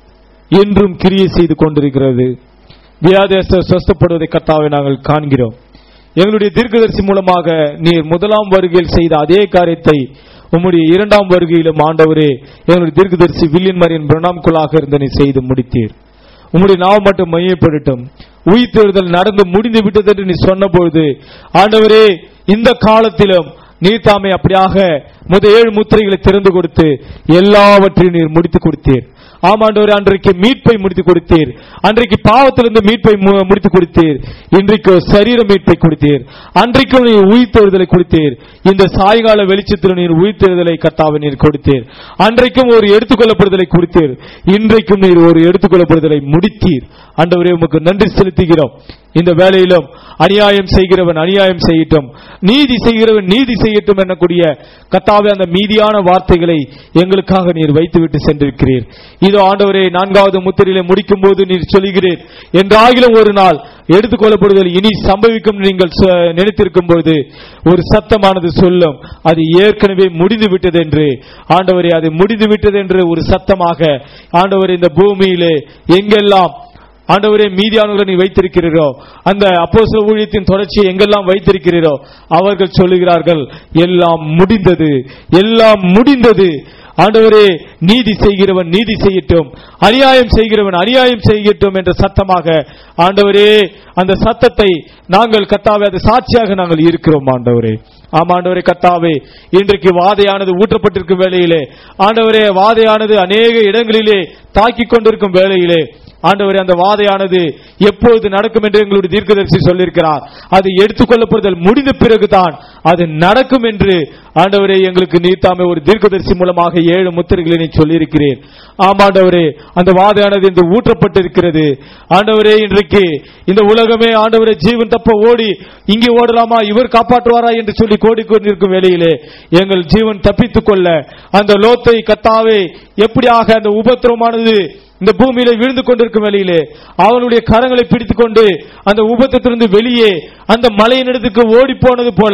என்றும் கிரியை செய்து கொண்டிருக்கிறது வியாதேசர் சொஸ்தப்படுவதை கத்தாவை நாங்கள் காண்கிறோம் எங்களுடைய தீர்க்கதரிசி மூலமாக நீர் முதலாம் வருகையில் செய்த அதே காரியத்தை உம்முடைய இரண்டாம் வருகையிலும் ஆண்டவரே எங்களுடைய தீர்க்கதரிசி வில்லியன் மரியன் பிரணாம்குள்ளாக இருந்து நீ செய்து முடித்தீர் உம்முடைய நாவம் மட்டும் மையப்படுத்தும் உயிர்த்தெழுதல் நடந்து முடிந்து விட்டது என்று நீ சொன்னபொழுது ஆண்டவரே இந்த காலத்திலும் நீர் தாமே அப்படியாக முத ஏழு முத்திரைகளை திறந்து கொடுத்து எல்லாவற்றையும் நீர் முடித்து கொடுத்தீர் ஆமாண்டவர் அன்றைக்கு மீட்பை முடித்து கொடுத்தீர் அன்றைக்கு பாவத்திலிருந்து மீட்பை மு- முடித்து கொடுத்தீர் இன்றைக்கு சரீர மீட்பை கொடுத்தீர் அன்றைக்கும் நீர் உயிர்த்தெழுதலை கொடுத்தீர் இந்த சாயங்கால வெளிச்சத்தில் நீர் உயிர்த்தெழுதலை கத்தாவை நீர் கொடுத்தீர் அன்றைக்கும் ஒரு எடுத்துக்கொள்ளப்படுதலை கொடுத்தீர் இன்றைக்கும் நீர் ஒரு எடுத்துக்கொள்ளப்படுதலை முடித்தீர் ஆண்டவரே உமக்கு நன்றி செலுத்துகிறோம் இந்த வேளையிலும் அநியாயம் செய்கிறவன் அநியாயம் செய்யட்டும் நீதி செய்கிறவன் நீதி செய்யட்டும் என்னக்கூடிய கத்தாவே அந்த மீதியான வார்த்தைகளை எங்களுக்காக நீர் வைத்துவிட்டு சென்றிருக்கிறீர் இதோ ஆண்டவரே நான்காவது முத்திரையிலே முடிக்கும் போது நீர் சொல்கிறீர் என்றாகிலும் ஒரு நாள் எடுத்துக்கொள்ளப்படுதல் இனி சம்பவிக்கும் நீங்கள் சொ- நினைத்திருக்கும் பொழுது ஒரு சத்தமானது சொல்லும் அது ஏற்கனவே முடிந்து விட்டது என்று ஆண்டவரே அது முடிந்து விட்டது என்று ஒரு சத்தமாக ஆண்டவர் இந்த பூமியிலே எங்கெல்லாம் ஆண்டவரே மீதியானவர்களை நீ வைத்திருக்கிறீரோ அந்த அப்போஸ்தல ஊழியத்தின் தொடர்ச்சியை எங்கெல்லாம் வைத்திருக்கிறீரோ அவர்கள் சொல்லுகிறார்கள் எல்லாம் முடிந்தது எல்லாம் முடிந்தது ஆண்டவரே நீதி செய்கிறவன் நீதி செய்யட்டும் அநியாயம் செய்கிறவன் அநியாயம் செய்யட்டும் என்ற சத்தமாக ஆண்டவரே அந்த சத்தத்தை நாங்கள் கத்தாவே அது சாட்சியாக நாங்கள் இருக்கிறோம் ஆண்டவரே ஆமா ஆண்டவரே கத்தாவே இன்றைக்கு வாதையானது ஊற்றப்பட்டிருக்கும் வேளையிலே ஆண்டவரே வாதையானது அநேக இடங்களிலே தாக்கிக் கொண்டிருக்கும் வேளையிலே ஆண்டவரே அந்த வாதையானது எப்பொழுது நடக்கும் என்று எங்களுடைய தீர்க்கதரிசி சொல்லியிருக்கிறார் அது எடுத்துக்கொள்ளப்படுதல் முடிந்த பிறகுதான் அது நடக்கும் என்று ஆண்டவரே எங்களுக்கு நீத்தாமே ஒரு தீர்க்கதரிசி மூலமாக ஏழு முத்திரைகளை நீ சொல்லியிருக்கிறேன் ஆமாண்டவரே அந்த வாதையானது இன்று ஊற்றப்பட்டிருக்கிறது ஆண்டவரே இன்றைக்கு இந்த உலகமே ஆண்டவரே ஜீவன் தப்ப ஓடி இங்கே ஓடலாமா இவர் காப்பாற்றுவாரா என்று சொல்லி கோடிக்கொண்டிருக்கும் வேளையிலே எங்கள் ஜீவன் தப்பித்துக் கொள்ள அந்த லோத்தை கத்தாவே எப்படியாக அந்த உபத்திரமானது இந்த பூமியில விழுந்து கொண்டிருக்கும் வேளையிலே அவனுடைய கரங்களை பிடித்துக் கொண்டு அந்த உபத்திலிருந்து வெளியே அந்த மலையின் இடத்துக்கு ஓடி போனது போல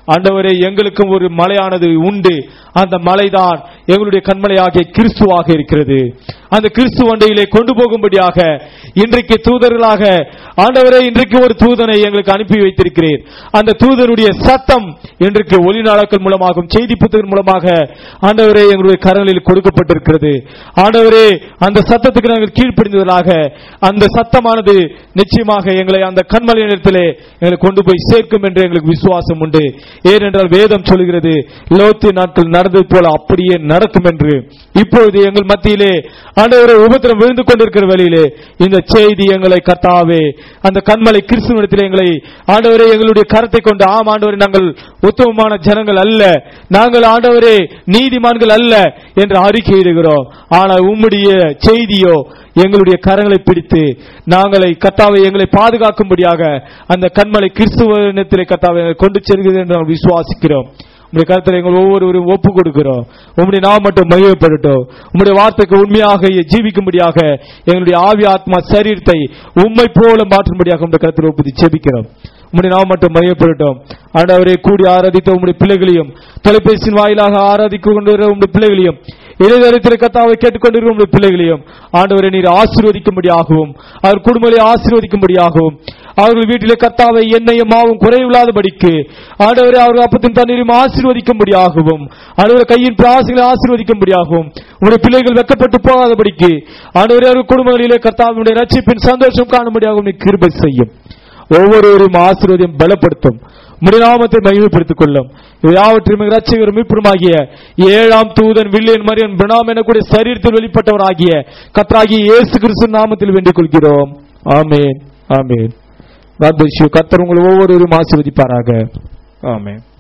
ஆண்டவரே எங்களுக்கும் ஒரு மலையானது உண்டு அந்த மலைதான் எங்களுடைய கண்மலையாகிய கிறிஸ்துவாக இருக்கிறது அந்த கிறிஸ்து ஒன்றையிலே கொண்டு போகும்படியாக இன்றைக்கு தூதர்களாக ஆண்டவரே இன்றைக்கு ஒரு தூதனை எங்களுக்கு அனுப்பி வைத்திருக்கிறீர் அந்த தூதனுடைய சத்தம் இன்றைக்கு ஒளிநாளக்கள் மூலமாகவும் செய்தி புத்தகம் மூலமாக ஆண்டவரே எங்களுடைய கரங்களில் கொடுக்கப்பட்டிருக்கிறது ஆண்டவரே அந்த சத்தத்துக்கு நாங்கள் கீழ்ப்படிந்தவர்களாக அந்த சத்தமானது நிச்சயமாக எங்களை அந்த கண்மலை நிலத்திலே எங்களை கொண்டு போய் சேர்க்கும் என்று எங்களுக்கு விசுவாசம் உண்டு ஏனென்றால் வேதம் சொல்கிறது லோத்து நாட்கள் நடந்தது போல அப்படியே நடக்கும் என்று இப்பொழுது எங்கள் மத்தியிலே ஆண்டவரை உபத்திரம் விழுந்து கொண்டிருக்கிற வழியிலே இந்த செய்தி எங்களை கர்த்தாவே அந்த கண்மலை கிறிஸ்துவனிடத்தில் எங்களை ஆண்டவரே எங்களுடைய கரத்தை கொண்டு ஆம் ஆண்டவரே நாங்கள் உத்தமமான ஜனங்கள் அல்ல நாங்கள் ஆண்டவரே நீதிமான்கள் அல்ல என்று அறிக்கையிடுகிறோம் ஆனால் உம்முடைய செய்தியோ எங்களுடைய கரங்களை பிடித்து நாங்களை கத்தாவை எங்களை பாதுகாக்கும்படியாக அந்த கண்மலை கிறிஸ்துவனத்திலே கத்தாவை எங்களை கொண்டு செல்கிறது என்று நாங்கள் விசுவாசிக்கிறோம் உங்களுடைய கருத்தில் எங்கள் ஒவ்வொருவரும் ஒப்பு கொடுக்கிறோம் உங்களுடைய நாம் மட்டும் மகிழப்படட்டும் உங்களுடைய வார்த்தைக்கு உண்மையாக ஜீவிக்கும்படியாக எங்களுடைய ஆவி ஆத்மா சரீரத்தை உண்மை போல மாற்றும்படியாக உங்களுடைய கருத்தில் ஒப்புதி செபிக்கிறோம் உங்களுடைய நாம் மட்டும் மையப்படட்டும் ஆண்டவரை கூடி ஆராதித்த உங்களுடைய பிள்ளைகளையும் தொலைபேசியின் வாயிலாக ஆராதிக்க கொண்டு வர உங்களுடைய பிள்ளைகளையும் இளைஞரத்தில் கத்தாவை கேட்டுக்கொண்டிருக்கிற உங்களுடைய பிள்ளைகளையும் ஆண்டவரை நீர் ஆசீர்வதிக்கும்படியாகவும் அவர் குடும்பங்களை ஆசீர்வதிக்கும்படியாகவும் அவர்கள் வீட்டிலே கத்தாவை எண்ணெயும் மாவும் குறைவில்லாதபடிக்கு ஆண்டவரை அவர்கள் அப்பத்தின் தண்ணீரும் ஆசீர்வதிக்கும்படியாகவும் ஆண்டவரை கையின் பிராசிகளை ஆசீர்வதிக்கும்படியாகவும் உங்களுடைய பிள்ளைகள் வெக்கப்பட்டு போகாதபடிக்கு ஆண்டவரை அவர்கள் குடும்பங்களிலே கர்த்தாவினுடைய ரட்சிப்பின் சந்தோஷம் காணும்படியாகவும் நீ கிருபை செய்யும் ஒவ்வொருவரும் ஆசீர்வதியும் பலப்படுத்தும் முடிநாமத்தை மகிமைப்படுத்திக் கொள்ளும் யாவற்றையும் ரட்சகர் மீட்புமாகிய ஏழாம் தூதன் வில்லியன் மரியன் பிரணாம் எனக்கூடிய சரீரத்தில் வெளிப்பட்டவராகிய கத்ராகிய இயேசு கிறிஸ்து நாமத்தில் வேண்டிக் கொள்கிறோம் ஆமேன் ஆமேன் கத்தர் உங்களை ஒவ்வொருவரும் ஆசீர்வதிப்பாராக ஆமேன்